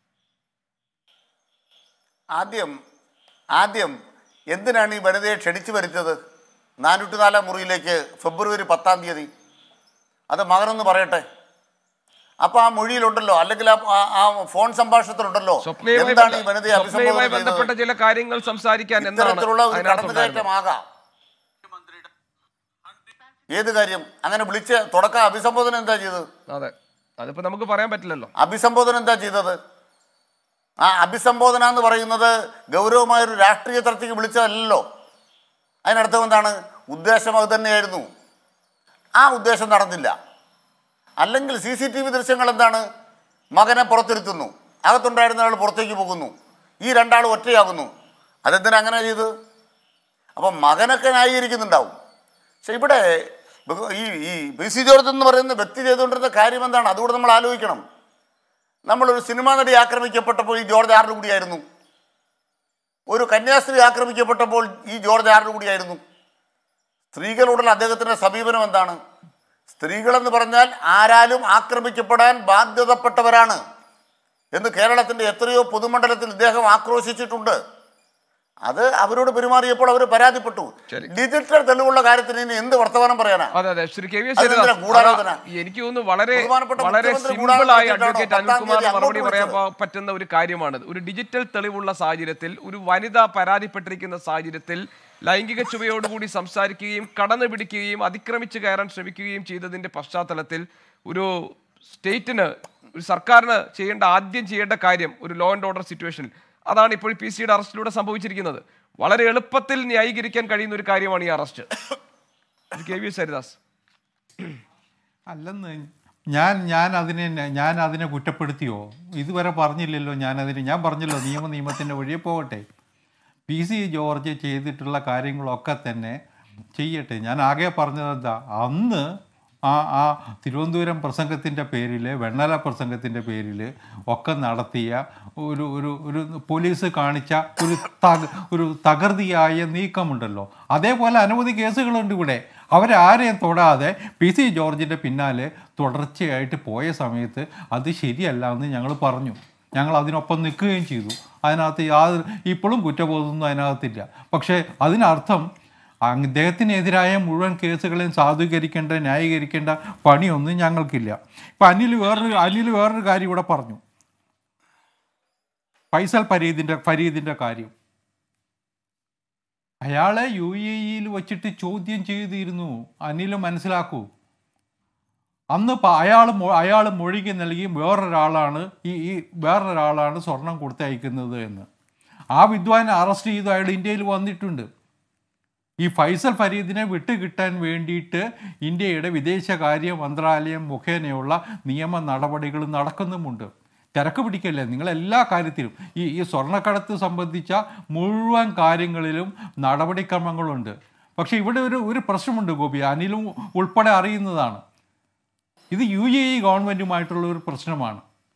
ആദ്യം ആദ്യം എന്തിനാണ് ഈ വനിതയെ ക്ഷണിച്ചു വരുത്തിയത് നാനൂറ്റിനാലാം മുറിയിലേക്ക് ഫെബ്രുവരി പത്താം തീയതി അത് മകനൊന്ന് പറയട്ടെ അപ്പൊ ആ മൊഴിയിലുണ്ടല്ലോ അല്ലെങ്കിൽ ആ- ആ- ആ ഫോൺ സംഭാഷണത്തിലുണ്ടല്ലോ സ്വപ്നയുമായി എന്താണ് ഈ ബന്ധ- വനിതയെ സ്വപ്നയുമായി അഭിസംബോധന ബന്ധപ്പെട്ട ചെയ്തത് ചില കാര്യങ്ങൾ സംസാരിക്കാൻ എന്താണ് ഇത്തരത്തിലുള്ള ഒരു അതിനകത്തുണ്ടായിരുന്നത് കടന്നുകയറ്റമാകാം ഏത് കാര്യം അങ്ങനെ വിളിച്ച് തുടക്ക അഭിസംബോധന എന്താ ചെയ്തത് അതെ അതിപ്പോ നമുക്ക് പറയാൻ പറ്റില്ലല്ലോ അഭിസംബോധന എന്താ ചെയ്തത് ആ അഭിസംബോധന എന്ന് പറയുന്നത് ഗൗരവമായൊരു രാഷ്ട്രീയ തർത്തിക്ക് വിളിച്ചതല്ലല്ലോ അതിനർത്ഥം എന്താണ് ഉദ്ദേശം അത് തന്നെയായിരുന്നു ആ ഉദ്ദേശം നടന്നില്ല അല്ലെങ്കിൽ സി സി ടി വി ദൃശ്യങ്ങൾ എന്താണ് മകനെ പുറത്തിരുത്തുന്നു അകത്തുണ്ടായിരുന്ന ആൾ പുറത്തേക്ക് പോകുന്നു ഈ രണ്ടാൾ ഒറ്റയാകുന്നു അതെന്തിനാ അങ്ങനെ ചെയ്ത് അപ്പം മകനൊക്കെ ന്യായീകരിക്കുന്നുണ്ടാവും പക്ഷെ ഇവിടെ ബഹു- ഈ ഈ പി സി ജോർജ് എന്ന് പറയുന്ന വ്യക്തി ചെയ്തുകൊണ്ടിരുന്ന കാര്യം എന്താണ് അതുകൂടെ നമ്മൾ ആലോചിക്കണം നമ്മളൊരു സിനിമാ നടി ആക്രമിക്കപ്പെട്ടപ്പോൾ ഈ ജോർജ് ആരുടെ കൂടിയായിരുന്നു ഒരു കന്യാസ്ത്രീ ആക്രമിക്കപ്പെട്ടപ്പോൾ ഈ ജോർജ് ആരുടെ കൂടിയായിരുന്നു സ്ത്രീകളോടുള്ള അദ്ദേഹത്തിൻ്റെ സമീപനം എന്താണ് സ്ത്രീകളെന്ന് പറഞ്ഞാൽ ആരാലും ആക്രമിക്കപ്പെടാൻ ബാധ്യതപ്പെട്ടവരാണ് എന്ന് കേരളത്തിൻ്റെ എത്രയോ പൊതുമണ്ഡലത്തിൽ ഇദ്ദേഹം ആക്രോശിച്ചിട്ടുണ്ട് അത് അവരോട് പെരുമാറിയപ്പോൾ അവർ പരാതിപ്പെട്ടു ശരി. ഡിജിറ്റൽ തെളിവുള്ള കാര്യത്തിന് ഇനി എന്ത് വർത്തമാനം പറയാനാ അതെ അതെ ശ്രീ കെ വി എസ് അതെന്തിനാ ഹരിദാസ് ഗൂഢാലോചന? അതാ, എനിക്ക് തോന്നുന്നു വളരെ ബഹുമാനപ്പെട്ട വളരെ മുഖ്യമന്ത്രി സിമ്പിൾ ആയി ഗൂഢാലോചന അഡ്വക്കേറ്റ് പത്താം അനിൽകുമാറിന് തീയതി മറുപടി അങ്ങോട്ട് പറയാൻ വിളിച്ചത്. പ- പറ്റുന്ന ഒരു കാര്യമാണ് ഒരു ഡിജിറ്റൽ തെളിവുള്ള സാഹചര്യത്തിൽ ഒരു വനിത പരാതിപ്പെട്ടിരിക്കുന്ന സാഹചര്യത്തിൽ ലൈംഗിക ചുവയോടുകൂടി സംസാരിക്കുകയും കടന്നു പിടിക്കുകയും അതിക്രമിച്ച് കയറാൻ ശ്രമിക്കുകയും ചെയ്തതിന്റെ പശ്ചാത്തലത്തിൽ ഒരു സ്റ്റേറ്റിന് ഒരു സർക്കാരിന് ചെയ്യേണ്ട ആദ്യം ചെയ്യേണ്ട കാര്യം ഒരു ലോ ആൻഡ് ഓർഡർ സിറ്റുവേഷനിൽ അതാണ് ഇപ്പോൾ പി സിയുടെ അറസ്റ്റിലൂടെ സംഭവിച്ചിരിക്കുന്നത് വളരെ എളുപ്പത്തിൽ ന്യായീകരിക്കാൻ കഴിയുന്ന ഒരു കാര്യമാണ് ഈ arrest K V S Haridas അല്ലെന്ന് ഞാൻ ഞാൻ അതിനെ ഞാൻ അതിനെ കുറ്റപ്പെടുത്തിയോ ഇതുവരെ പറഞ്ഞില്ലല്ലോ ഞാൻ അതിന് ഞാൻ പറഞ്ഞല്ലോ നിയമ നിയമത്തിൻ്റെ വഴിയെ പോകട്ടെ പി സി ജോർജ് ചെയ്തിട്ടുള്ള കാര്യങ്ങളൊക്കെ തന്നെ ചെയ്യട്ടെ ഞാൻ ആകെ പറഞ്ഞത് എന്താ അന്ന് ആ ആ തിരുവനന്തപുരം പ്രസംഗത്തിൻ്റെ പേരിൽ വെണ്ണല പ്രസംഗത്തിൻ്റെ പേരിൽ ഒക്കെ നടത്തിയ ഒരു ഒരു ഒരു പോലീസ് കാണിച്ച ഒരു തക ഒരു തകൃതിയായ നീക്കമുണ്ടല്ലോ അതേപോലെ അനവധി കേസുകളുണ്ട് ഇവിടെ അവരാരെയും തൊടാതെ പി സി ജോർജിൻ്റെ പിന്നാലെ തുടർച്ചയായിട്ട് പോയ സമയത്ത് അത് ശരിയല്ല എന്ന് ഞങ്ങൾ പറഞ്ഞു ഞങ്ങൾ അതിനൊപ്പം നിൽക്കുകയും ചെയ്തു അതിനകത്ത് യാതൊരു ഇപ്പോഴും കുറ്റബോധമൊന്നും അതിനകത്തില്ല പക്ഷേ അതിനർത്ഥം അദ്ദേഹത്തിനെതിരായ മുഴുവൻ കേസുകളെയും സാധൂകരിക്കേണ്ട ന്യായീകരിക്കേണ്ട പണിയൊന്നും ഞങ്ങൾക്കില്ല ഇപ്പം അനിൽ വേറൊരു അനിൽ വേറൊരു കാര്യം ഇവിടെ പറഞ്ഞു ഫൈസൽ ഫരീദിൻ്റെ ഫരീദിൻ്റെ കാര്യം അയാളെ യു എ ഇയിൽ വച്ചിട്ട് ചോദ്യം ചെയ്തിരുന്നു അനിൽ മനസ്സിലാക്കൂ അന്ന് അയാൾ അയാൾ മൊഴിക്ക് നൽകി വേറൊരാളാണ് ഈ ഈ വേറൊരാളാണ് സ്വർണം കൊടുത്തയക്കുന്നത് എന്ന് ആ വിദ്വാനെ അറസ്റ്റ് ചെയ്തു അയാൾ ഇന്ത്യയിൽ വന്നിട്ടുണ്ട് ഈ ഫൈസൽ ഫരീദിനെ വിട്ടുകിട്ടാൻ വേണ്ടിയിട്ട് ഇന്ത്യയുടെ വിദേശകാര്യ മന്ത്രാലയം മുഖേനയുള്ള നിയമ നടപടികൾ നടക്കുന്നുമുണ്ട് തിരക്ക് പിടിക്കല്ലേ നിങ്ങൾ എല്ലാ കാര്യത്തിലും ഈ ഈ സ്വർണ്ണക്കടത്ത് സംബന്ധിച്ച മുഴുവൻ കാര്യങ്ങളിലും നടപടിക്രമങ്ങളുണ്ട് പക്ഷേ ഇവിടെ ഒരു ഒരു പ്രശ്നമുണ്ട് ഗോപി അനിലും ഉൾപ്പെടെ അറിയുന്നതാണ് ഇത് യു എ ഇ ഗവൺമെൻറ്റുമായിട്ടുള്ള ഒരു പ്രശ്നമാണ്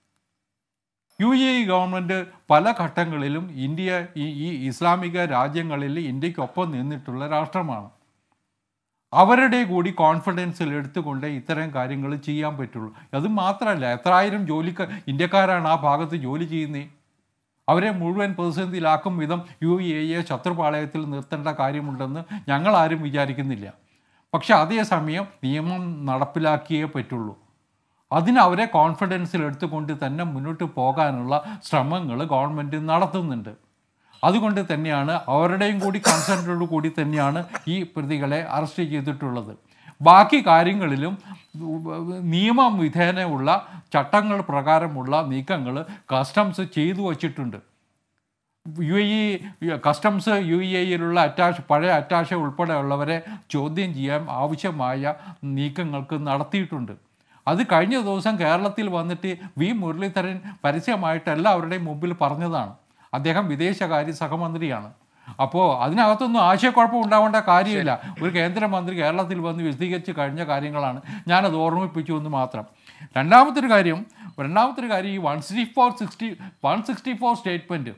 യു എ ഇ ഗവൺമെൻറ് പല ഘട്ടങ്ങളിലും ഇന്ത്യ ഈ ഈ ഇസ്ലാമിക രാജ്യങ്ങളിൽ ഇന്ത്യക്കൊപ്പം നിന്നിട്ടുള്ള രാഷ്ട്രമാണ് അവരുടെ കൂടി കോൺഫിഡൻസിൽ എടുത്തുകൊണ്ട് ഇത്തരം കാര്യങ്ങൾ ചെയ്യാൻ പറ്റുള്ളൂ അത് മാത്രമല്ല എത്രായിരം ജോലിക്ക ഇന്ത്യക്കാരാണ് ആ ഭാഗത്ത് ജോലി ചെയ്യുന്നത് അവരെ മുഴുവൻ പ്രതിസന്ധിയിലാക്കും വിധം യു എ എ ശത്രുപാളയത്തിൽ നിർത്തേണ്ട കാര്യമുണ്ടെന്ന് ഞങ്ങളാരും വിചാരിക്കുന്നില്ല പക്ഷെ അതേസമയം നിയമം നടപ്പിലാക്കിയേ പറ്റുള്ളൂ അതിന് അവരെ കോൺഫിഡൻസിൽ എടുത്തുകൊണ്ട് തന്നെ മുന്നോട്ട് പോകാനുള്ള ശ്രമങ്ങൾ ഗവൺമെൻറ് നടത്തുന്നുണ്ട് അതുകൊണ്ട് തന്നെയാണ് അവരുടെയും കൂടി കൺസെൻറ്റോട് കൂടി തന്നെയാണ് ഈ പ്രതികളെ അറസ്റ്റ് ചെയ്തിട്ടുള്ളത് ബാക്കി കാര്യങ്ങളിലും നിയമം വിധേനയുള്ള ചട്ടങ്ങൾ പ്രകാരമുള്ള നീക്കങ്ങൾ കസ്റ്റംസ് ചെയ്തു വച്ചിട്ടുണ്ട് U A E customs U A ഇയിലുള്ള അറ്റാച്ച് പഴയ അറ്റാച്ച് ഉൾപ്പെടെയുള്ളവരെ ചോദ്യം ചെയ്യാൻ ആവശ്യമായ നീക്കങ്ങൾക്ക് നടത്തിയിട്ടുണ്ട് അത് കഴിഞ്ഞ ദിവസം കേരളത്തിൽ വന്നിട്ട് വി മുരളീധരൻ പരസ്യമായിട്ട് എല്ലാവരുടെയും മുമ്പിൽ പറഞ്ഞതാണ് അദ്ദേഹം വിദേശകാര്യ സഹമന്ത്രിയാണ് അപ്പോൾ അതിനകത്തൊന്നും ആശയക്കുഴപ്പം ഉണ്ടാവേണ്ട കാര്യമില്ല ഒരു കേന്ദ്രമന്ത്രി കേരളത്തിൽ വന്ന് വിശദീകരിച്ച് കഴിഞ്ഞ കാര്യങ്ങളാണ് ഞാനത് ഓർമ്മിപ്പിച്ചു എന്ന് മാത്രം രണ്ടാമത്തെ ഒരു കാര്യം രണ്ടാമത്തെ ഒരു കാര്യം ഈ one sixty four sixty one sixty four statement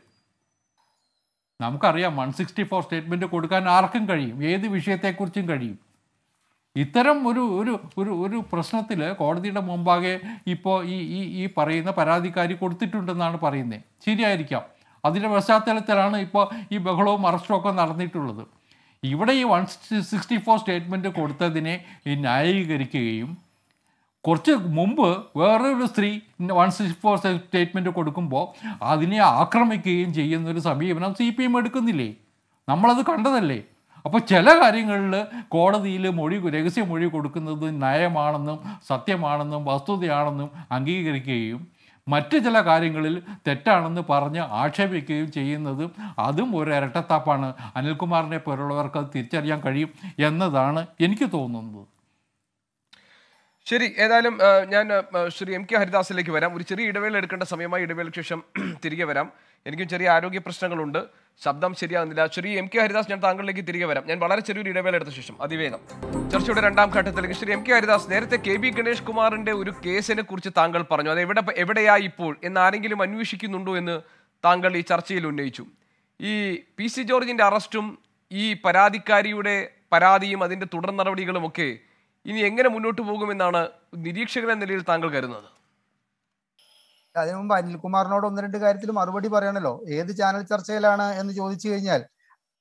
നമുക്കറിയാം വൺ സിക്സ്റ്റി ഫോർ സ്റ്റേറ്റ്മെൻറ്റ് കൊടുക്കാൻ ആർക്കും കഴിയും ഏത് വിഷയത്തെക്കുറിച്ചും കഴിയും ഇത്തരം ഒരു ഒരു ഒരു ഒരു പ്രശ്നത്തിൽ കോടതിയുടെ മുമ്പാകെ ഇപ്പോൾ ഈ ഈ ഈ പറയുന്ന പരാതിക്കാരി കൊടുത്തിട്ടുണ്ടെന്നാണ് പറയുന്നത് ശരിയായിരിക്കാം അതിൻ്റെ പശ്ചാത്തലത്തിലാണ് ഇപ്പോൾ ഈ ബഹളവും അറസ്റ്റും ഒക്കെ നടന്നിട്ടുള്ളത് ഇവിടെ ഈ വൺ സിക്സ്റ്റി ഫോർ സ്റ്റേറ്റ്മെൻറ്റ് കൊടുത്തതിനെ ഈ ന്യായീകരിക്കുകയും കുറച്ച് മുമ്പ് വേറൊരു സ്ത്രീ വൺ സിക്സ്റ്റി ഫോർ സ്റ്റേറ്റ്മെൻറ്റ് കൊടുക്കുമ്പോൾ അതിനെ ആക്രമിക്കുകയും ചെയ്യുന്നൊരു സമീപനം സി പി എം എടുക്കുന്നില്ലേ നമ്മളത് കണ്ടതല്ലേ അപ്പോൾ ചില കാര്യങ്ങളിൽ കോടതിയിൽ മൊഴി രഹസ്യ മൊഴി കൊടുക്കുന്നത് നയമാണെന്നും സത്യമാണെന്നും വസ്തുതയാണെന്നും അംഗീകരിക്കുകയും മറ്റ് ചില കാര്യങ്ങളിൽ തെറ്റാണെന്ന് പറഞ്ഞ് ആക്ഷേപിക്കുകയും ചെയ്യുന്നതും അതും ഒരു ഇരട്ടത്താപ്പാണ് അനിൽകുമാറിനെ പോലുള്ളവർക്ക് അത് തിരിച്ചറിയാൻ കഴിയും എന്നതാണ് എനിക്ക് തോന്നുന്നത് ശരി ഏതായാലും ആ, ഞാൻ ആ, ശ്രീ എം കെ ഹരിദാസിലേക്ക് വരാം ഒരു ചെറിയ ഇടവേള എടുക്കേണ്ട സമയമായി ഇടവേളയ്ക്ക് ശേഷം തിരികെ വരാം എനിക്കും ചെറിയ ആരോഗ്യ പ്രശ്നങ്ങളുണ്ട് ശബ്ദം ശരിയാകുന്നില്ല ശ്രീ എം കെ ഹരിദാസ് ഞാൻ താങ്കളിലേക്ക് തിരികെ വരാം ഞാൻ വളരെ ചെറിയൊരു ഇടവേള എടുത്ത ശേഷം അതിവേഗം ചർച്ചയുടെ രണ്ടാം ഘട്ടത്തിലേക്ക് ശ്രീ എം കെ ഹരിദാസ് നേരത്തെ കെ ബി ഗണേഷ് കുമാറിന്റെ ഒരു കേസിനെ കുറിച്ച് താങ്കൾ പറഞ്ഞു അത് എവിടെ എവിടെയായി ഇപ്പോൾ എന്ന് ആരെങ്കിലും അന്വേഷിക്കുന്നുണ്ടോ എന്ന് താങ്കൾ ഈ ചർച്ചയിൽ ഉന്നയിച്ചു ഈ പി സി ജോർജിന്റെ അറസ്റ്റും ഈ പരാതിക്കാരിയുടെ പരാതിയും അതിന്റെ തുടർ നടപടികളും ഒക്കെ ഇനി എങ്ങനെ മുന്നോട്ട് പോകുമെന്നാണ് നിരീക്ഷകൻ എന്ന നിലയിൽ താങ്കൾ കരുതുന്നത് അതിനു മുമ്പ് അനിൽകുമാറിനോട് ഒന്ന് രണ്ട് കാര്യത്തിൽ മറുപടി പറയണല്ലോ ഏത് ചാനൽ ചർച്ചയിലാണ് എന്ന് ചോദിച്ചു കഴിഞ്ഞാൽ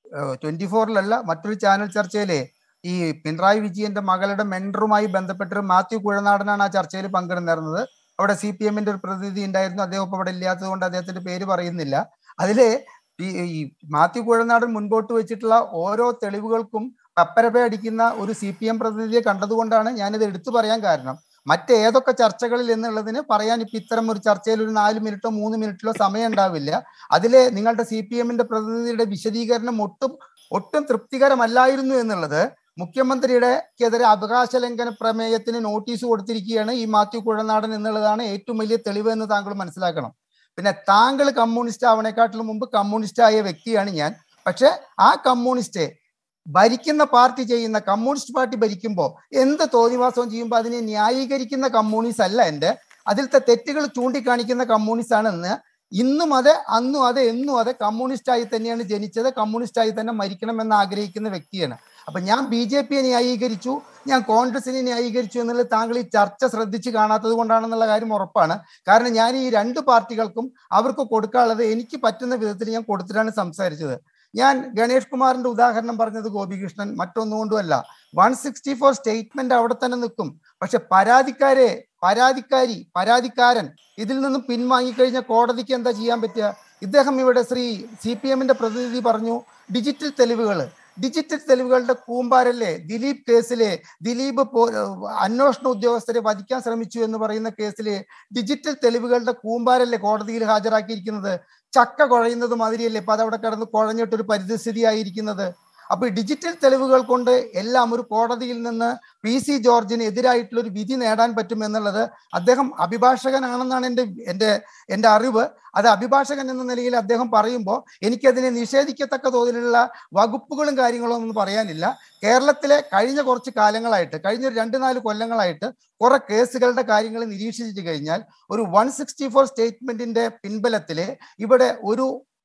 ട്വന്റി ഫോറിലല്ല മറ്റൊരു ചാനൽ ചർച്ചയിലെ ഈ പിണറായി വിജയന്റെ മകളുടെ മെൻഡറുമായി ബന്ധപ്പെട്ടൊരു മാത്യു കുഴനാടനാണ് ആ ചർച്ചയിൽ പങ്കെടുന്നിരുന്നത് അവിടെ സി പി എമ്മിന്റെ ഒരു പ്രതിനിധി ഉണ്ടായിരുന്നു അദ്ദേഹം ഇപ്പൊ അവിടെ ഇല്ലാത്തത് കൊണ്ട് അദ്ദേഹത്തിന്റെ പേര് പറയുന്നില്ല അതിലെ ഈ ഈ മാത്യു കുഴനാടൻ മുൻപോട്ട് വെച്ചിട്ടുള്ള ഓരോ തെളിവുകൾക്കും പപ്പരപ്പ അടിക്കുന്ന ഒരു സി പി എം പ്രതിനിധിയെ കണ്ടതുകൊണ്ടാണ് ഞാനിത് എടുത്തു പറയാൻ കാരണം മറ്റേതൊക്കെ ചർച്ചകളിൽ എന്നുള്ളതിന് പറയാൻ ഇപ്പൊ ഇത്തരം ഒരു ചർച്ചയിൽ ഒരു നാല് മിനിറ്റോ മൂന്ന് മിനിറ്റിലോ സമയം ഉണ്ടാവില്ല അതിലെ നിങ്ങളുടെ സി പി എമ്മിന്റെ പ്രതിനിധിയുടെ വിശദീകരണം ഒട്ടും ഒട്ടും തൃപ്തികരമല്ലായിരുന്നു എന്നുള്ളത് മുഖ്യമന്ത്രിയുടെ എതിരെ അവകാശ ലംഘന പ്രമേയത്തിന് നോട്ടീസ് കൊടുത്തിരിക്കുകയാണ് ഈ മാത്യു കുഴനാടൻ എന്നുള്ളതാണ് ഏറ്റവും വലിയ തെളിവ് എന്ന് താങ്കൾ മനസ്സിലാക്കണം പിന്നെ താങ്കൾ കമ്മ്യൂണിസ്റ്റ് ആവണേക്കാട്ടിലും മുമ്പ് കമ്മ്യൂണിസ്റ്റ് ആയ വ്യക്തിയാണ് ഞാൻ പക്ഷെ ആ കമ്മ്യൂണിസ്റ്റ് ഭരിക്കുന്ന പാർട്ടി ചെയ്യുന്ന കമ്മ്യൂണിസ്റ്റ് പാർട്ടി ഭരിക്കുമ്പോൾ എന്ത് തോന്നിവാസവും ചെയ്യുമ്പോൾ അതിനെ ന്യായീകരിക്കുന്ന കമ്മ്യൂണിസ്റ്റ് അല്ല എൻ്റെ അതിലത്തെ തെറ്റുകൾ ചൂണ്ടിക്കാണിക്കുന്ന കമ്മ്യൂണിസ്റ്റ് ആണെന്ന് ഇന്നും അതെ അന്നും അതെ എന്നും അതെ കമ്മ്യൂണിസ്റ്റ് ആയി തന്നെയാണ് ജനിച്ചത് കമ്മ്യൂണിസ്റ്റ് ആയി തന്നെ മരിക്കണമെന്ന് ആഗ്രഹിക്കുന്ന വ്യക്തിയാണ് അപ്പൊ ഞാൻ ബി ജെ പിയെ ന്യായീകരിച്ചു ഞാൻ കോൺഗ്രസിനെ ന്യായീകരിച്ചു എന്നുള്ളത് താങ്കൾ ഈ ചർച്ച ശ്രദ്ധിച്ച് കാണാത്തത് കൊണ്ടാണെന്നുള്ള കാര്യം ഉറപ്പാണ് കാരണം ഞാൻ ഈ രണ്ട് പാർട്ടികൾക്കും അവർക്ക് കൊടുക്കാനുള്ളത് എനിക്ക് പറ്റുന്ന വിധത്തിൽ ഞാൻ കൊടുത്തിട്ടാണ് സംസാരിച്ചത് ഞാൻ ഗണേഷ് കുമാറിന്റെ ഉദാഹരണം പറഞ്ഞത് ഗോപികൃഷ്ണൻ മറ്റൊന്നുകൊണ്ടുമല്ല വൺ സിക്സ്റ്റി ഫോർ സ്റ്റേറ്റ്മെന്റ് അവിടെ തന്നെ നിൽക്കും പക്ഷെ പരാതിക്കാരെ പരാതിക്കാരി പരാതിക്കാരൻ ഇതിൽ നിന്നും പിൻവാങ്ങിക്കഴിഞ്ഞാൽ കോടതിക്ക് എന്താ ചെയ്യാൻ പറ്റുക ഇദ്ദേഹം ഇവിടെ ശ്രീ സി പി എമ്മിന്റെ പ്രതിനിധി പറഞ്ഞു ഡിജിറ്റൽ തെളിവുകൾ ഡിജിറ്റൽ തെളിവുകളുടെ കൂമ്പാരല്ലേ ദിലീപ് കേസിലെ ദിലീപ് പോ- അന്വേഷണ ഉദ്യോഗസ്ഥരെ വധിക്കാൻ ശ്രമിച്ചു എന്ന് പറയുന്ന കേസിലെ ഡിജിറ്റൽ തെളിവുകളുടെ കൂമ്പാരല്ലേ കോടതിയിൽ ഹാജരാക്കിയിരിക്കുന്നത് ചക്ക കുഴയുന്നത് മാതിരിയല്ലേ ഇപ്പൊ അതവിടെ കിടന്ന് കുഴഞ്ഞിട്ടൊരു പരിസ്ഥിതി ആയിരിക്കുന്നത് അപ്പൊ ഈ ഡിജിറ്റൽ തെളിവുകൾ കൊണ്ട് എല്ലാം ഒരു കോടതിയിൽ നിന്ന് പി സി ജോർജിന് എതിരായിട്ടുള്ള ഒരു വിധി നേടാൻ പറ്റും എന്നുള്ളത് അദ്ദേഹം അഭിഭാഷകനാണെന്നാണ് എൻ്റെ എൻ്റെ എൻ്റെ അറിവ് അത് അഭിഭാഷകൻ എന്ന നിലയിൽ അദ്ദേഹം പറയുമ്പോൾ എനിക്കതിനെ നിഷേധിക്കത്തക്ക തോതിലുള്ള വകുപ്പുകളും കാര്യങ്ങളും ഒന്നും പറയാനില്ല കേരളത്തിലെ കഴിഞ്ഞ കുറച്ച് കാലങ്ങളായിട്ട് കഴിഞ്ഞ ഒരു രണ്ട് നാല് കൊല്ലങ്ങളായിട്ട് കുറെ കേസുകളുടെ കാര്യങ്ങൾ നിരീക്ഷിച്ചു കഴിഞ്ഞാൽ ഒരു വൺ സിക്സ്റ്റി ഫോർ സ്റ്റേറ്റ്മെന്റിന്റെ പിൻബലത്തില് ഇവിടെ ഒരു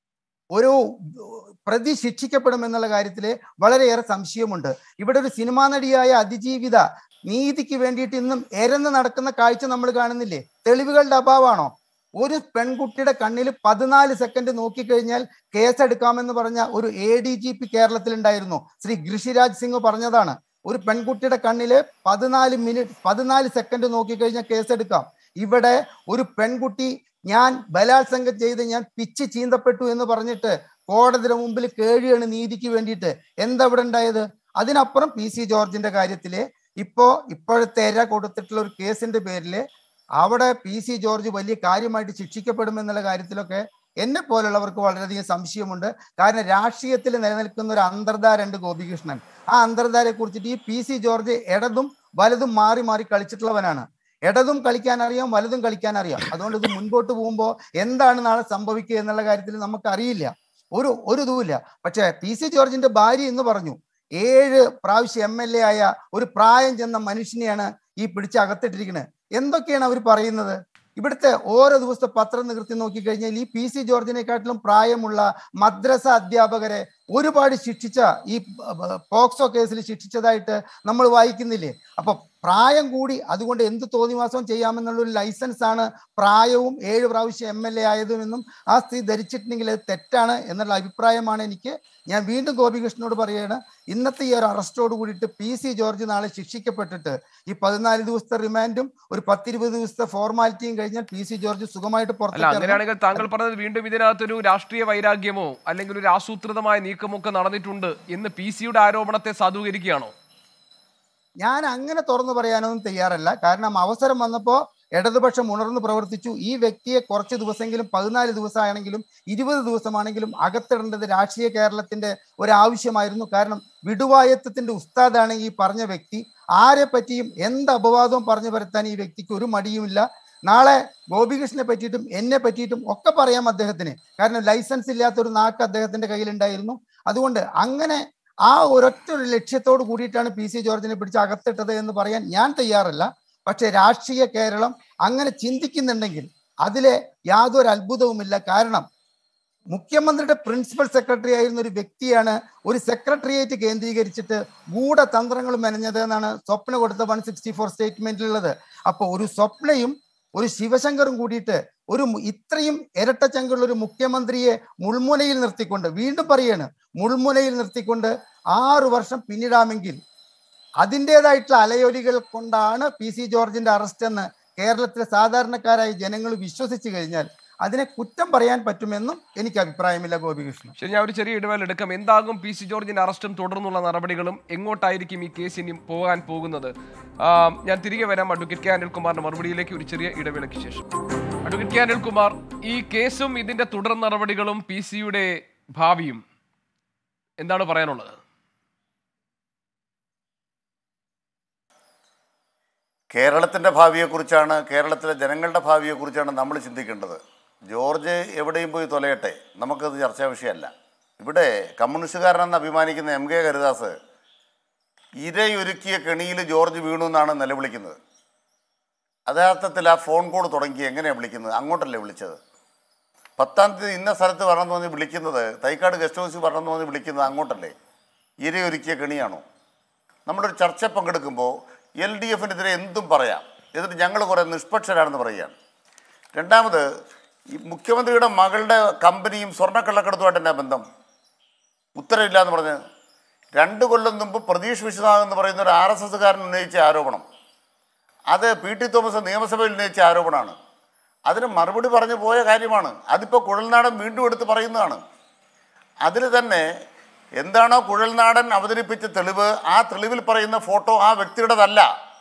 ഒരു പ്രതി ശിക്ഷിക്കപ്പെടുമെന്നുള്ള കാര്യത്തിൽ വളരെയേറെ സംശയമുണ്ട് ഇവിടെ ഒരു സിനിമാ നടിയായ അതിജീവിത നീതിക്ക് വേണ്ടിയിട്ട് ഇന്നും എരന്ന് നടക്കുന്ന കാഴ്ച നമ്മൾ കാണുന്നില്ലേ തെളിവുകളുടെ അഭാവമാണോ ഒരു പെൺകുട്ടിയുടെ കണ്ണിൽ പതിനാല് സെക്കൻഡ് നോക്കിക്കഴിഞ്ഞാൽ കേസെടുക്കാമെന്ന് പറഞ്ഞ ഒരു എ ഡി ജി പി കേരളത്തിലുണ്ടായിരുന്നു ശ്രീ ഋഷിരാജ് സിംഗ് പറഞ്ഞതാണ് ഒരു പെൺകുട്ടിയുടെ കണ്ണില് പതിനാല് മിനിറ്റ് പതിനാല് സെക്കൻഡ് നോക്കിക്കഴിഞ്ഞാൽ കേസെടുക്കാം ഇവിടെ ഒരു പെൺകുട്ടി ഞാൻ ബലാത്സംഗം ചെയ്ത് ഞാൻ പിച്ച് ചീന്തപ്പെട്ടു എന്ന് പറഞ്ഞിട്ട് കോടതിയുടെ മുമ്പിൽ കേഴുകയാണ് നീതിക്ക് വേണ്ടിയിട്ട് എന്താ ഇവിടെ ഉണ്ടായത് അതിനപ്പുറം പി സി ജോർജിന്റെ കാര്യത്തില് ഇപ്പോ ഇപ്പോഴത്തെ ഇര കൊടുത്തിട്ടുള്ള ഒരു കേസിന്റെ പേരില് അവിടെ പി സി ജോർജ് വലിയ കാര്യമായിട്ട് ശിക്ഷിക്കപ്പെടുമെന്നുള്ള കാര്യത്തിലൊക്കെ എന്നെ പോലുള്ളവർക്ക് വളരെയധികം സംശയമുണ്ട് കാരണം രാഷ്ട്രീയത്തിൽ നിലനിൽക്കുന്ന ഒരു അന്തർധാരുണ്ട് ഗോപികൃഷ്ണൻ ആ അന്തർധാരയെ കുറിച്ചിട്ട് ഈ പി സി ജോർജ് ഇടതും വലതും മാറി മാറി കളിച്ചിട്ടുള്ളവനാണ് ഇടതും കളിക്കാൻ അറിയാം വലതും കളിക്കാൻ അറിയാം അതുകൊണ്ട് ഇത് മുൻപോട്ട് പോകുമ്പോൾ എന്താണ് നാളെ സംഭവിക്കുക എന്നുള്ള കാര്യത്തിൽ നമുക്ക് അറിയില്ല ഒരു ഒരു ഇതുമില്ല പക്ഷേ പി സി ജോർജിന്റെ ഭാര്യ എന്ന് പറഞ്ഞു ഏഴ് പ്രാവശ്യം എം എൽ എ ആയ ഒരു പ്രായം ചെന്ന മനുഷ്യനെയാണ് ഈ പിടിച്ച് അകത്തിട്ടിരിക്കുന്നത് എന്തൊക്കെയാണ് അവർ പറയുന്നത് ഇവിടുത്തെ ഓരോ ദിവസത്തെ പത്രം നികൃത്തി നോക്കിക്കഴിഞ്ഞാൽ ഈ പി സി ജോർജിനെക്കാട്ടിലും പ്രായമുള്ള മദ്രസ അധ്യാപകരെ ഒരുപാട് ശിക്ഷിച്ച ഈ പോക്സോ കേസിൽ ശിക്ഷിച്ചതായിട്ട് നമ്മൾ വായിക്കുന്നില്ലേ അപ്പൊ പ്രായം കൂടി അതുകൊണ്ട് എന്ത് തോന്നിവാസവും ചെയ്യാമെന്നുള്ള ഒരു ലൈസൻസ് ആണ് പ്രായവും ഏഴ് പ്രാവശ്യം എം എൽ എ ആയതുമെന്നും ആ സ്ത്രീ ധരിച്ചിട്ടുണ്ടെങ്കിൽ അത് തെറ്റാണ് എന്നുള്ള അഭിപ്രായമാണ് എനിക്ക് ഞാൻ വീണ്ടും ഗോപികൃഷ്ണനോട് പറയുകയാണ് ഇന്നത്തെ ഈ ഒരു അറസ്റ്റോട് കൂടിയിട്ട് പി സി ജോർജ് നാളെ ശിക്ഷിക്കപ്പെട്ടിട്ട് ഈ പതിനാല് ദിവസത്തെ റിമാൻഡും ഒരു പത്തിരുപത് ദിവസത്തെ ഫോർമാലിറ്റിയും കഴിഞ്ഞാൽ പി സി ജോർജ് സുഖമായിട്ട് അല്ല പുറത്തേക്ക് ഇറങ്ങും. അങ്ങനെയാണെങ്കിൽ താങ്കൾ പറഞ്ഞത് വീണ്ടും ഇതിനകത്തൊരു രാഷ്ട്രീയ വൈരാഗ്യമോ അല്ലെങ്കിൽ ഒരു ആസൂത്രിതമായ നീക്കമോ ഒക്കെ നടന്നിട്ടുണ്ട് എന്ന് പി സിയുടെ ആരോപണത്തെ സാധൂകരിക്കുകയാണോ ഞാൻ അങ്ങനെ തുറന്നു പറയാനൊന്നും തയ്യാറല്ല കാരണം അവസരം വന്നപ്പോൾ ഇടതുപക്ഷം ഉണർന്നു പ്രവർത്തിച്ചു ഈ വ്യക്തിയെ കുറച്ച് ദിവസമെങ്കിലും പതിനാല് ദിവസമാണെങ്കിലും ഇരുപത് ദിവസമാണെങ്കിലും അകത്തിടേണ്ടത് രാഷ്ട്രീയ കേരളത്തിന്റെ ഒരാവശ്യമായിരുന്നു കാരണം വിടുവായത്വത്തിന്റെ ഉസ്താദാണ് ഈ പറഞ്ഞ വ്യക്തി ആരെ പറ്റിയും എന്ത് അപവാദവും പറഞ്ഞു വരുത്താൻ ഈ വ്യക്തിക്ക് ഒരു മടിയുമില്ല നാളെ ഗോപികൃഷ്ണനെ പറ്റിയിട്ടും എന്നെ പറ്റിയിട്ടും ഒക്കെ പറയാം അദ്ദേഹത്തിന് കാരണം ലൈസൻസ് ഇല്ലാത്ത ഒരു നാക്ക് അദ്ദേഹത്തിന്റെ കയ്യിലുണ്ടായിരുന്നു അതുകൊണ്ട് അങ്ങനെ ആ ഒരൊറ്റ ഒരു ലക്ഷ്യത്തോട് കൂടിയിട്ടാണ് പി സി ജോർജിനെ പിടിച്ച് അകത്തിട്ടത് എന്ന് പറയാൻ ഞാൻ തയ്യാറല്ല പക്ഷെ രാഷ്ട്രീയ കേരളം അങ്ങനെ ചിന്തിക്കുന്നുണ്ടെങ്കിൽ അതിലെ യാതൊരു അത്ഭുതവുമില്ല കാരണം മുഖ്യമന്ത്രിയുടെ പ്രിൻസിപ്പൽ സെക്രട്ടറി ആയിരുന്ന ഒരു വ്യക്തിയാണ് ഒരു സെക്രട്ടേറിയറ്റ് കേന്ദ്രീകരിച്ചിട്ട് ഗൂഢതന്ത്രങ്ങൾ മെനഞ്ഞത് എന്നാണ് സ്വപ്ന കൊടുത്ത വൺ സിക്സ്റ്റി ഫോർ സ്റ്റേറ്റ്മെന്റിലുള്ളത് അപ്പോൾ ഒരു സ്വപ്നയും ഒരു ശിവശങ്കറും കൂടിയിട്ട് ഒരു മു- ഇത്രയും ഇരട്ടച്ചങ്കുള്ള ഒരു മുഖ്യമന്ത്രിയെ മുൾമുനയിൽ നിർത്തിക്കൊണ്ട് വീണ്ടും പറയാണ് മുൾമുനയിൽ നിർത്തിക്കൊണ്ട് ആറു വർഷം പിന്നിടാമെങ്കിൽ അതിൻ്റെതായിട്ടുള്ള അലയൊലികൾ കൊണ്ടാണ് പി സി ജോർജിന്റെ അറസ്റ്റ് എന്ന് കേരളത്തിലെ സാധാരണക്കാരായ ജനങ്ങൾ വിശ്വസിച്ചു കഴിഞ്ഞാൽ അതിനെ കുറ്റം പറയാൻ പറ്റുമെന്നും എനിക്ക് അഭിപ്രായമില്ല ഗോപികൃഷ്ണൻ ശരി ഞാൻ ഒരു ചെറിയ ഇടവേള എടുക്കാം എന്താകും പി സി ജോർജിന്റെ അറസ്റ്റും തുടർന്നുള്ള നടപടികളും എങ്ങോട്ടായിരിക്കും ഈ കേസ് ഇനി പോകാൻ പോകുന്നത് ആ, ഞാൻ തിരികെ വരാം അഡ്വക്കേറ്റ് കെ അനിൽകുമാറിന്റെ മറുപടിയിലേക്ക് ഒരു ചെറിയ ഇടവേളയ്ക്ക് ശേഷം അഡ്വക്കേറ്റ് കെ അനിൽകുമാർ ഈ കേസും ഇതിന്റെ തുടർ നടപടികളും പി സിയുടെ ഭാവിയും എന്താണ് പറയാനുള്ളത് കേരളത്തിൻ്റെ ഭാവിയെക്കുറിച്ചാണ് കേരളത്തിലെ ജനങ്ങളുടെ ഭാവിയെക്കുറിച്ചാണ് നമ്മൾ ചിന്തിക്കേണ്ടത് ജോർജ് എവിടെയും പോയി തൊലയട്ടെ നമുക്കത് ചർച്ചാ വിഷയമല്ല ഇവിടെ കമ്മ്യൂണിസ്റ്റുകാരനെന്ന് അഭിമാനിക്കുന്ന എം കെ ഹരിദാസ് ഇരയൊരുക്കിയ കെണിയിൽ ജോർജ് വീണു എന്നാണ് നിലവിളിക്കുന്നത് യഥാർത്ഥത്തിൽ ആ ഫോൺ കോൾ തുടങ്ങി എങ്ങനെയാണ് വിളിക്കുന്നത് അങ്ങോട്ടല്ലേ വിളിച്ചത് പത്താം തീയതി ഇന്ന സ്ഥലത്ത് വരണമെന്ന് പറഞ്ഞ് വിളിക്കുന്നത് തൈക്കാട് ഗസ്റ്റ് ഹൗസിൽ വരണമെന്ന് പറഞ്ഞ് വിളിക്കുന്നത് അങ്ങോട്ടല്ലേ ഇരയൊരുക്കിയ കെണിയാണോ നമ്മളൊരു ചർച്ച പങ്കെടുക്കുമ്പോൾ എൽ ഡി എഫിനെതിരെ എന്തും പറയാം എന്നിട്ട് ഞങ്ങൾ കുറേ നിഷ്പക്ഷരാണെന്ന് പറയുകയാണ് രണ്ടാമത് ഈ മുഖ്യമന്ത്രിയുടെ മകളുടെ കമ്പനിയും സ്വർണ്ണക്കള്ളക്കടത്തുമായിട്ട് എന്നാ ബന്ധം ഉത്തരവില്ല എന്ന് പറഞ്ഞ് രണ്ട് കൊല്ലം മുമ്പ് പ്രതീഷ് വിശ്വനാഥ് എന്ന് പറയുന്ന ഒരു ആർ എസ് എസ്സുകാരൻ ഉന്നയിച്ച ആരോപണം അത് പി ടി തോമസ് നിയമസഭയിൽ ഉന്നയിച്ച ആരോപണമാണ് അതിന് മറുപടി പറഞ്ഞു പോയ കാര്യമാണ് അതിപ്പോൾ കുഴൽനാടൻ വീണ്ടും എടുത്ത് പറയുന്നതാണ് അതിൽ തന്നെ എന്താണോ കുഴൽനാടൻ അവതരിപ്പിച്ച തെളിവ് ആ തെളിവിൽ പറയുന്ന ഫോട്ടോ ആ വ്യക്തിയുടേതല്ല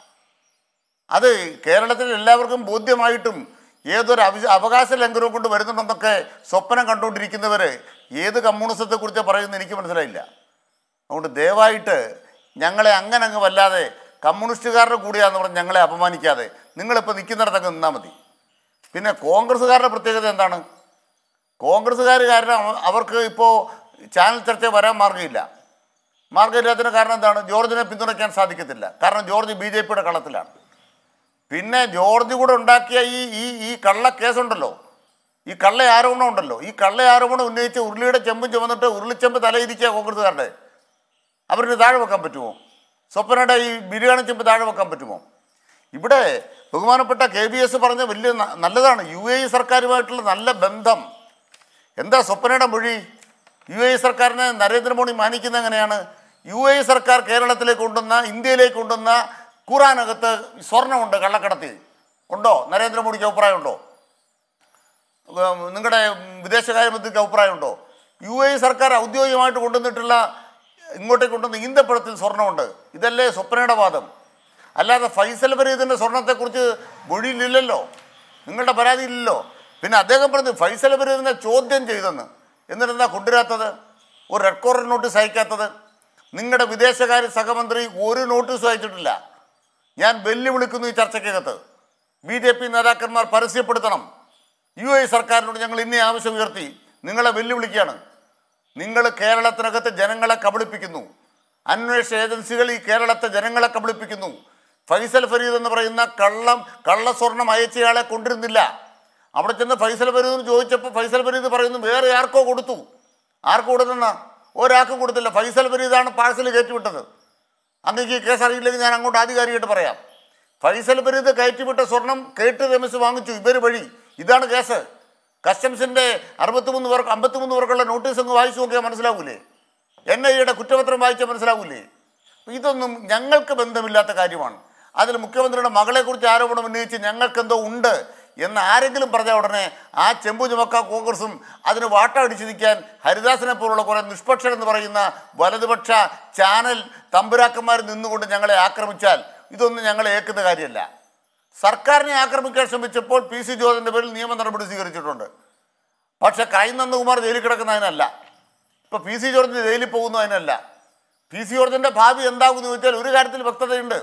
അത് കേരളത്തിൽ എല്ലാവർക്കും ബോധ്യമായിട്ടും ഏതൊരു അവ അവകാശ ലംഘനവും കൊണ്ട് വരുന്നുണ്ടെന്നൊക്കെ സ്വപ്നം കണ്ടുകൊണ്ടിരിക്കുന്നവർ ഏത് കമ്മ്യൂണിസത്തെക്കുറിച്ച് പറയുന്നത് എനിക്ക് മനസ്സിലായില്ല അതുകൊണ്ട് ദയവായിട്ട് ഞങ്ങളെ അങ്ങനെ അങ്ങ് വല്ലാതെ കമ്മ്യൂണിസ്റ്റുകാരുടെ കൂടിയാന്ന് പറഞ്ഞ് ഞങ്ങളെ അപമാനിക്കാതെ നിങ്ങളിപ്പോൾ നിൽക്കുന്നിടത്തൊക്കെ നിന്നാൽ മതി പിന്നെ കോൺഗ്രസ്സുകാരുടെ പ്രത്യേകത എന്താണ് കോൺഗ്രസ്സുകാർ കാരണം അവ- അവർക്ക് ഇപ്പോൾ ചാനൽ ചർച്ച വരാൻ മാർഗ്ഗമില്ല മാർഗ്ഗമില്ലാത്തതിന് കാരണം എന്താണ് ജോർജിനെ പിന്തുണയ്ക്കാൻ സാധിക്കത്തില്ല കാരണം ജോർജ് ബി ജെ പിയുടെ കളത്തിലാണ് പിന്നെ ജോർജ് കൂടെ ഉണ്ടാക്കിയ ഈ ഈ ഈ കള്ള കേസുണ്ടല്ലോ ഈ കള്ള ആരോപണം ഉണ്ടല്ലോ ഈ കള്ള ആരോപണം ഉന്നയിച്ച് ഉരുളിയുടെ ചെമ്പും ചുമന്നിട്ട് ഉരുളിച്ചെമ്പ് തലയിരിക്കുക കോൺഗ്രസ്സുകാരുടെ അവരിന് താഴെ വെക്കാൻ പറ്റുമോ സ്വപ്നയുടെ ഈ ബിരിയാണി ചെമ്പ് താഴെ വെക്കാൻ പറ്റുമോ ഇവിടെ ബഹുമാനപ്പെട്ട കെ ബി എസ് പറഞ്ഞ വലിയ ന- നല്ലതാണ് യു എ ഇ സർക്കാരുമായിട്ടുള്ള നല്ല ബന്ധം എന്താ സ്വപ്നയുടെ മൊഴി യു എ ഇ സർക്കാരിനെ നരേന്ദ്രമോദി മാനിക്കുന്ന എങ്ങനെയാണ് യു എ ഇ സർക്കാർ കേരളത്തിലേക്ക് കൊണ്ടുവന്ന ഇന്ത്യയിലേക്ക് കൊണ്ടുവന്ന ഖുറാനകത്ത് സ്വർണ്ണമുണ്ട് കള്ളക്കടത്തി ഉണ്ടോ നരേന്ദ്രമോദിക്ക് അഭിപ്രായമുണ്ടോ ഉം, നിങ്ങളുടെ വിദേശകാര്യമന്ത്രിക്ക് അഭിപ്രായമുണ്ടോ യു എ ഇ സർക്കാർ ഔദ്യോഗികമായിട്ട് കൊണ്ടുവന്നിട്ടുള്ള ഇങ്ങോട്ടേക്ക് കൊണ്ടുവന്ന ഈന്തപ്പഴത്തിൽ സ്വർണ്ണമുണ്ട് ഇതല്ലേ സ്വപ്നയുടെ വാദം അല്ലാതെ ഫൈസൽ ഫരീദിൻ്റെ സ്വർണത്തെക്കുറിച്ച് മൊഴിയിലില്ലല്ലോ നിങ്ങളുടെ പരാതിയില്ലല്ലോ പിന്നെ അദ്ദേഹം പറഞ്ഞു ഫൈസൽ ഫരീദിനെ ചോദ്യം ചെയ്തെന്ന് എന്നിട്ടെന്താ കൊണ്ടുവരാത്തത് ഒരു റെഡ് കോർണർ നോട്ടീസ് അയക്കാത്തത് നിങ്ങളുടെ വിദേശകാര്യ സഹമന്ത്രി ഒരു നോട്ടീസും അയച്ചിട്ടില്ല ഞാൻ വെല്ലുവിളിക്കുന്നു ഈ ചർച്ചയ്ക്കകത്ത് ബി ജെ പി നേതാക്കന്മാർ പരസ്യപ്പെടുത്തണം യു എ സർക്കാരിനോട് ഞങ്ങൾ ഇന്നേ ആവശ്യം ഉയർത്തി നിങ്ങളെ വെല്ലുവിളിക്കുകയാണ് നിങ്ങൾ കേരളത്തിനകത്ത് ജനങ്ങളെ കബളിപ്പിക്കുന്നു അന്വേഷണ ഏജൻസികൾ ഈ കേരളത്തെ ജനങ്ങളെ കബളിപ്പിക്കുന്നു ഫൈസൽ ഫരീദ് എന്ന് പറയുന്ന കള്ളം കള്ളസ്വർണം അയച്ചയാളെ കൊണ്ടിരുന്നില്ല അവിടെ ചെന്ന് ഫൈസൽ ഫരീദിന് ചോദിച്ചപ്പോൾ ഫൈസൽ ഫരീദ് പറയുന്നു വേറെ ആർക്കോ കൊടുത്തു ആർക്ക് കൊടുത്തെന്ന ഒരാൾക്കും കൊടുത്തില്ല ഫൈസൽ ഫരീദാണ് പാഴ്സൽ കയറ്റിവിട്ടത് അങ്ങേക്ക് ഈ കേസ് അറിയില്ലെങ്കിൽ ഞാൻ അങ്ങോട്ട് ആധികാരികമായിട്ട് പറയാം ഫൈസൽ ഫരീദ് കയറ്റിവിട്ട സ്വർണം കേട്ട് രമേശ് വാങ്ങിച്ചു ഇവർ വഴി ഇതാണ് കേസ് കസ്റ്റംസിൻ്റെ അറുപത്തിമൂന്ന് പേർക്ക് അമ്പത്തിമൂന്ന് പേർക്കുള്ള നോട്ടീസ് അങ്ങ് വായിച്ചു നോക്കിയാൽ മനസ്സിലാവൂലേ എൻ ഐ യുടെ കുറ്റപത്രം വായിച്ചാൽ മനസ്സിലാവൂലേ അപ്പൊ ഇതൊന്നും ഞങ്ങൾക്ക് ബന്ധമില്ലാത്ത കാര്യമാണ് അതിൽ മുഖ്യമന്ത്രിയുടെ മകളെക്കുറിച്ച് ആരോപണം ഉന്നയിച്ച് ഞങ്ങൾക്കെന്തോ ഉണ്ട് എന്ന് ആരെങ്കിലും പറഞ്ഞ ഉടനെ ആ ചെമ്പു ചുമക്ക കോൺഗ്രസും അതിന് വാട്ടടിച്ചു നിൽക്കാൻ ഹരിദാസിനെ പോലുള്ള കുറേ നിഷ്പക്ഷരെന്ന് പറയുന്ന വലതുപക്ഷ ചാനൽ തമ്പുരാക്കന്മാർ നിന്നുകൊണ്ട് ഞങ്ങളെ ആക്രമിച്ചാൽ ഇതൊന്നും ഞങ്ങളെ ഏക്കുന്ന കാര്യമല്ല സർക്കാരിനെ ആക്രമിക്കാൻ ശ്രമിച്ചപ്പോൾ പി സി ജോർജിൻ്റെ പേരിൽ നിയമ നടപടി സ്വീകരിച്ചിട്ടുണ്ട് പക്ഷെ കൈ നന്ദകുമാർ ജയിലിൽ കിടക്കുന്നതിനല്ല ഇപ്പോൾ പി സി ജോർജ് ജയിലിൽ പോകുന്നു അതിനല്ല പി സി ജോർജിൻ്റെ ഭാവി എന്താകുമെന്ന് ചോദിച്ചാൽ ഒരു കാര്യത്തിൽ വ്യക്തതയുണ്ട്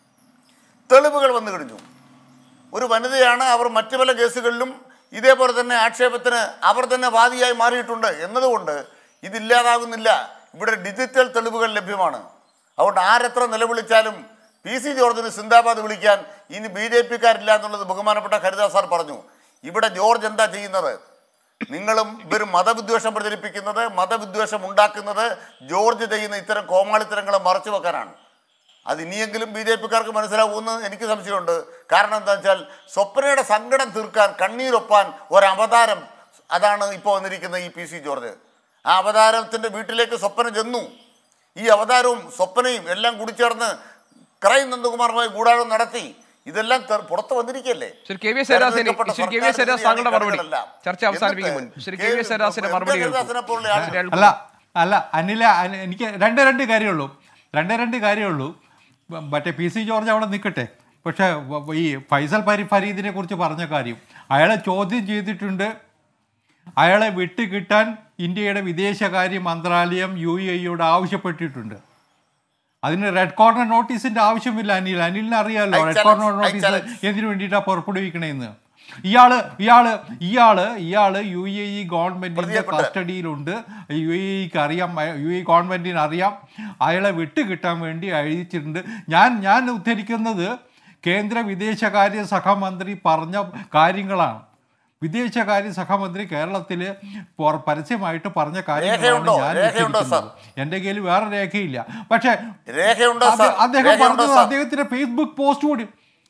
തെളിവുകൾ വന്നു കഴിഞ്ഞു ഒരു വനിതയാണ് അവർ മറ്റു പല കേസുകളിലും ഇതേപോലെ തന്നെ ആക്ഷേപത്തിന് അവർ തന്നെ വാദിയായി മാറിയിട്ടുണ്ട് എന്നതുകൊണ്ട് ഇതില്ലാതാകുന്നില്ല ഇവിടെ ഡിജിറ്റൽ തെളിവുകൾ ലഭ്യമാണ് അതുകൊണ്ട് ആരെത്ര നിലവിളിച്ചാലും പി സി ജോർജിന് സിന്ദാബാദ് വിളിക്കാൻ ഇനി ബി ജെ പിക്കാരില്ല എന്നുള്ളത് ബഹുമാനപ്പെട്ട ഹരിദാസ് സാർ പറഞ്ഞു ഇവിടെ ജോർജ് എന്താ ചെയ്യുന്നത് നിങ്ങളും ഇവർ മതവിദ്വേഷം പ്രചരിപ്പിക്കുന്നത് മതവിദ്വേഷം ഉണ്ടാക്കുന്നത് ജോർജ് ചെയ്യുന്ന ഇത്തരം കോമാളിത്തരങ്ങളെ മറച്ചു വെക്കാനാണ് അത് ഇനിയെങ്കിലും ബി ജെ പിക്കാർക്ക് മനസ്സിലാവുമെന്ന് എനിക്ക് സംശയമുണ്ട് കാരണം എന്താ വെച്ചാൽ സ്വപ്നയുടെ സങ്കടം തീർക്കാൻ കണ്ണീരൊപ്പാൻ ഒരു അവതാരം അതാണ് ഇപ്പോൾ വന്നിരിക്കുന്ന ഈ പി സി ജോർജ് ആ അവതാരത്തിൻ്റെ വീട്ടിലേക്ക് സ്വപ്ന ചെന്നു ഈ അവതാരവും സ്വപ്നയും എല്ലാം കൂടി ചേർന്ന് ക്രൈം നന്ദകുമാറുമായി ഗൂഢാലോചന നടത്തി ഇതെല്ലാം തെർ- പുറത്ത് വന്നിരിക്കല്ലേ ശ്രീ കെ വി സേരാസിന് തെരഞ്ഞെടുക്കപ്പെട്ട ശ്രീ കെ വി സർക്കാരിനെതിരെയാണ് സേരാസ് താങ്കളുടെ ഈ മറുപടി കഥകളെല്ലാം. ചർച്ച അവസാനിപ്പിക്കും മുൻ എന്നിട്ട് ശ്രീ കെ വി സേരാസിന്റെ കെ. മറുപടി കേൾക്കൂ. ഹരിദാസിനെ പോലുള്ള ആളുകൾ ശ്രീ അല്ല അല്ല അനില അനി- എനിക്ക് രണ്ട് രണ്ട് കാര്യമുള്ളൂ രണ്ട് രണ്ട് കാര്യമുള്ളൂ മ- മറ്റേ പി സി ജോർജ് അവിടെ നിൽക്കട്ടെ പക്ഷേ വ- ഈ ഫൈസൽ പരി ഫരീദിനെ കുറിച്ച് പറഞ്ഞ കാര്യം അയാളെ ചോദ്യം ചെയ്തിട്ടുണ്ട് അയാളെ വിട്ടുകിട്ടാൻ ഇന്ത്യയുടെ വിദേശകാര്യ മന്ത്രാലയം യു എ ഇയോട് ആവശ്യപ്പെട്ടിട്ടുണ്ട് അതിന് റെഡ് കോർണർ നോട്ടീസിന്റെ ആവശ്യമില്ല അനിൽ അനിലിന് അറിയാമല്ലോ I red challenge, corner I notice challenge. എന്തിനു വേണ്ടിയിട്ടാണ് പുറപ്പെടുവിക്കണേന്ന് ഇയാള് ഇയാള് ഇയാള് ഇയാള് യു എ ഇ ഗവൺമെന്റിന്റെ പ്രതിയെക്കൊണ്ട്. കസ്റ്റഡിയിലുണ്ട് യു എ ഇക്ക് അറിയാം യു എ ഗവൺമെന്റിന് അറിയാം അയാളെ വിട്ടുകിട്ടാൻ വേണ്ടി അയച്ചിട്ടുണ്ട് ഞാൻ ഞാൻ ഉദ്ധരിക്കുന്നത് കേന്ദ്ര വിദേശകാര്യ സഹമന്ത്രി പറഞ്ഞ കാര്യങ്ങളാണ് വിദേശകാര്യ സഹമന്ത്രി കേരളത്തിൽ പരസ്യമായിട്ട് പറഞ്ഞ കാര്യങ്ങളാണ് രേഖയുണ്ടോ? ഞാൻ രേഖയുണ്ടോ, ഉദ്ധരിക്കുന്നത്. എൻ്റെ കയ്യിൽ വേറെ രേഖയില്ല പക്ഷേ രേഖയുണ്ടോ അത് സാർ? അദ്ദേഹം രേഖയുണ്ടോ പറഞ്ഞത് സാർ? അദ്ദേഹത്തിന്റെ ഫേസ്ബുക്ക് പോസ്റ്റ് കൂടി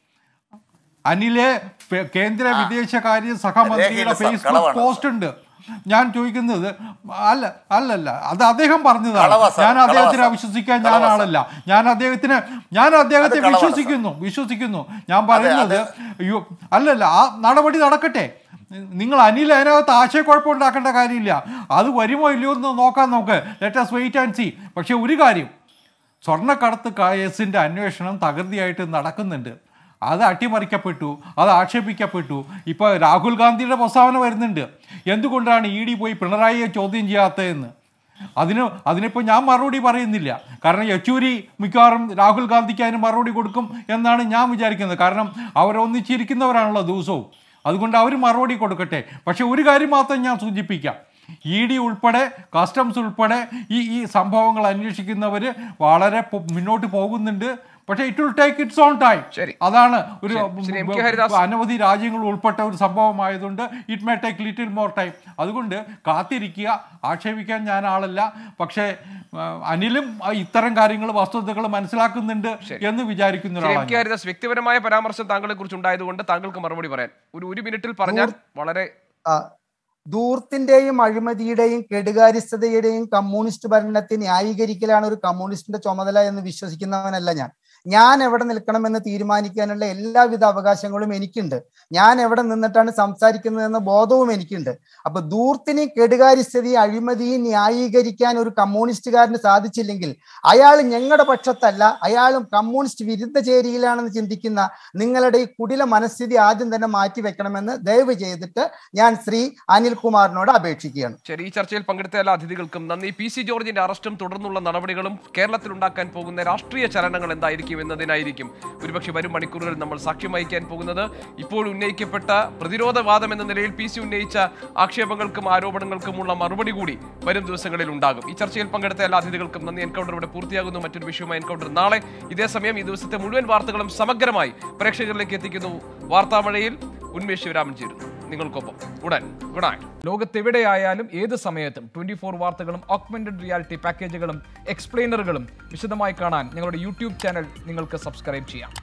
അനിലെ പെ- കേന്ദ്ര വിദേശകാര്യ സഹമന്ത്രിയുടെ രേഖയില്ല സാർ, ഫേസ്ബുക്ക് കളവാണ് പോസ്റ്റ് ഉണ്ട് ഞാൻ ചോദിക്കുന്നത് അല്ല അല്ലല്ല അത് അദ്ദേഹം പറഞ്ഞതാണ് കളവാ സാർ, ഞാൻ അദ്ദേഹത്തിനെ കളവാ സാർ. വിശ്വസിക്കാൻ ഞാൻ കളവാ സാർ. ആളല്ല ഞാൻ അദ്ദേഹത്തിന് ഞാൻ അദ്ദേഹത്തെ അത് കളവാണ് സാർ. വിശ്വസിക്കുന്നു വിശ്വസിക്കുന്നു ഞാൻ പറയുന്നത് അതെ. അയ്യോ അല്ലല്ല ആ നടപടി നടക്കട്ടെ നിങ്ങൾ അനിൽ അതിനകത്ത് ആശയക്കുഴപ്പം ഉണ്ടാക്കേണ്ട കാര്യമില്ല അത് വരുമോ ഇല്ലയോ എന്ന് നോക്കാൻ നോക്ക് ലെറ്റസ് വെയിറ്റ് ആൻഡ് സി പക്ഷേ ഒരു കാര്യം സ്വർണ്ണക്കടത്ത് കേസിൻ്റെ അന്വേഷണം തകൃതിയായിട്ട് നടക്കുന്നുണ്ട് അത് അട്ടിമറിക്കപ്പെട്ടു അത് ആക്ഷേപിക്കപ്പെട്ടു ഇപ്പോൾ രാഹുൽ ഗാന്ധിയുടെ പ്രസ്താവന വരുന്നുണ്ട് എന്തുകൊണ്ടാണ് ഇ ഡി പോയി പിണറായിയെ ചോദ്യം ചെയ്യാത്തതെന്ന് അതിന് അതിനിപ്പോൾ ഞാൻ മറുപടി പറയുന്നില്ല കാരണം യെച്ചൂരി മിക്കവാറും രാഹുൽ ഗാന്ധിക്ക് അതിന് മറുപടി കൊടുക്കും എന്നാണ് ഞാൻ വിചാരിക്കുന്നത് കാരണം അവരൊന്നിച്ചിരിക്കുന്നവരാണല്ലോ ദിവസവും അതുകൊണ്ട് അവർ മറുപടി കൊടുക്കട്ടെ പക്ഷെ ഒരു കാര്യം മാത്രം ഞാൻ സൂചിപ്പിക്കാം ഇ ഡി ഉൾപ്പെടെ കസ്റ്റംസ് ഉൾപ്പെടെ ഈ ഈ സംഭവങ്ങൾ അന്വേഷിക്കുന്നവർ വളരെ പൊ- മുന്നോട്ട് പോകുന്നുണ്ട് പക്ഷേ it will take its on time ശരി. അതാണ് ഒരു ശരി. Shri M K Haridas. അനവധി രാജ്യങ്ങൾ ഉൾപ്പെട്ട ഒരു സംഭവമായതുകൊണ്ട് it may take little more time അതുകൊണ്ട് കാത്തിരിക്കുക ആക്ഷേപിക്കാൻ ഞാൻ ആളല്ല പക്ഷേ ആ, അനിലും ആ, ഇത്തരം കാര്യങ്ങൾ വസ്തുതകൾ മനസ്സിലാക്കുന്നുണ്ട് എന്ന് വിചാരിക്കുന്ന ശ്രീ എം ഒരാളാണ് കെ ഹരിദാസ് വ്യക്തിപരമായ പരാമർശം താങ്കളെ കുറിച്ച് ഉണ്ടായതുകൊണ്ട് താങ്കൾക്ക് മറുപടി പറയാൻ ഒരു ഒരു മിനിറ്റിൽ പറഞ്ഞാൽ വളരെ ആ, ധൂർത്തിന്റെയും അഴിമതിയുടെയും കെടുകാര്യസ്ഥതയുടെയും കമ്മ്യൂണിസ്റ്റ് ഭരണത്തെ ന്യായീകരിക്കലാണ് ഒരു കമ്മ്യൂണിസ്റ്റിന്റെ ചുമതല എന്ന് വിശ്വസിക്കുന്നവനല്ല ഞാൻ ഞാൻ എവിടെ നിൽക്കണമെന്ന് തീരുമാനിക്കാനുള്ള എല്ലാവിധ അവകാശങ്ങളും എനിക്കുണ്ട് ഞാൻ എവിടെ നിന്നിട്ടാണ് സംസാരിക്കുന്നതെന്ന ബോധവും എനിക്കുണ്ട് അപ്പൊ ധൂർത്തിനെയും കെടുകാര്യസ്ഥതയും അഴിമതിയും ന്യായീകരിക്കാൻ ഒരു കമ്മ്യൂണിസ്റ്റുകാരന് സാധിച്ചില്ലെങ്കിൽ അയാൾ ഞങ്ങളുടെ പക്ഷത്തല്ല അയാളും കമ്മ്യൂണിസ്റ്റ് വിരുദ്ധ ചേരിയിലാണെന്ന് ചിന്തിക്കുന്ന നിങ്ങളുടെ ഈ കുടില മനസ്ഥിതി ആദ്യം തന്നെ മാറ്റി വെക്കണമെന്ന് ദയവ് ചെയ്തിട്ട് ഞാൻ ശ്രീ അനിൽകുമാറിനോട് അപേക്ഷിക്കുകയാണ് ശരി ഈ ചർച്ചയിൽ പങ്കെടുത്ത എല്ലാ അതിഥികൾക്കും നന്ദി പി സി ജോർജിന്റെ അറസ്റ്റും തുടർന്നുള്ള നടപടികളും കേരളത്തിൽ ഉണ്ടാക്കാൻ പോകുന്ന രാഷ്ട്രീയ ചലനങ്ങൾ എന്തായിരിക്കും എന്നതിനായിരിക്കും ഒരുപക്ഷെ വരും മണിക്കൂറുകളിൽ നമ്മൾ സാക്ഷ്യം വഹിക്കാൻ പോകുന്നത് ഇപ്പോൾ ഉന്നയിക്കപ്പെട്ട പ്രതിരോധവാദം എന്ന നിലയിൽ പി സി ഉന്നയിച്ച ആക്ഷേപങ്ങൾക്കും ആരോപണങ്ങൾക്കുമുള്ള മറുപടി കൂടി വരും ദിവസങ്ങളിൽ ഉണ്ടാകും ഈ ചർച്ചയിൽ പങ്കെടുത്ത എല്ലാ അതിഥികൾക്കും നന്ദി എൻകൗണ്ടർ ഇവിടെ പൂർത്തിയാകുന്നു മറ്റൊരു വിഷയമായി എൻകൗണ്ടർ നാളെ ഇതേ സമയം ഈ ദിവസത്തെ മുഴുവൻ വാർത്തകളും സമഗ്രമായി പ്രേക്ഷകരിലേക്ക് എത്തിക്കുന്നു വാർത്താമഴയിൽ ഉന്മേഷ് ശിവരാമൻ ചേരുന്നു നിങ്ങൾക്കൊപ്പം ഉടൻ ഗുഡ് നൈറ്റ് ലോകത്തെവിടെയായാലും ഏത് സമയത്തും ട്വന്റി ഫോർ വാർത്തകളും ഓഗ്മെന്റഡ് റിയാലിറ്റി പാക്കേജുകളും എക്സ്പ്ലെയിനറുകളും വിശദമായി കാണാൻ ഞങ്ങളുടെ യൂട്യൂബ് ചാനൽ നിങ്ങൾക്ക് സബ്സ്ക്രൈബ് ചെയ്യാം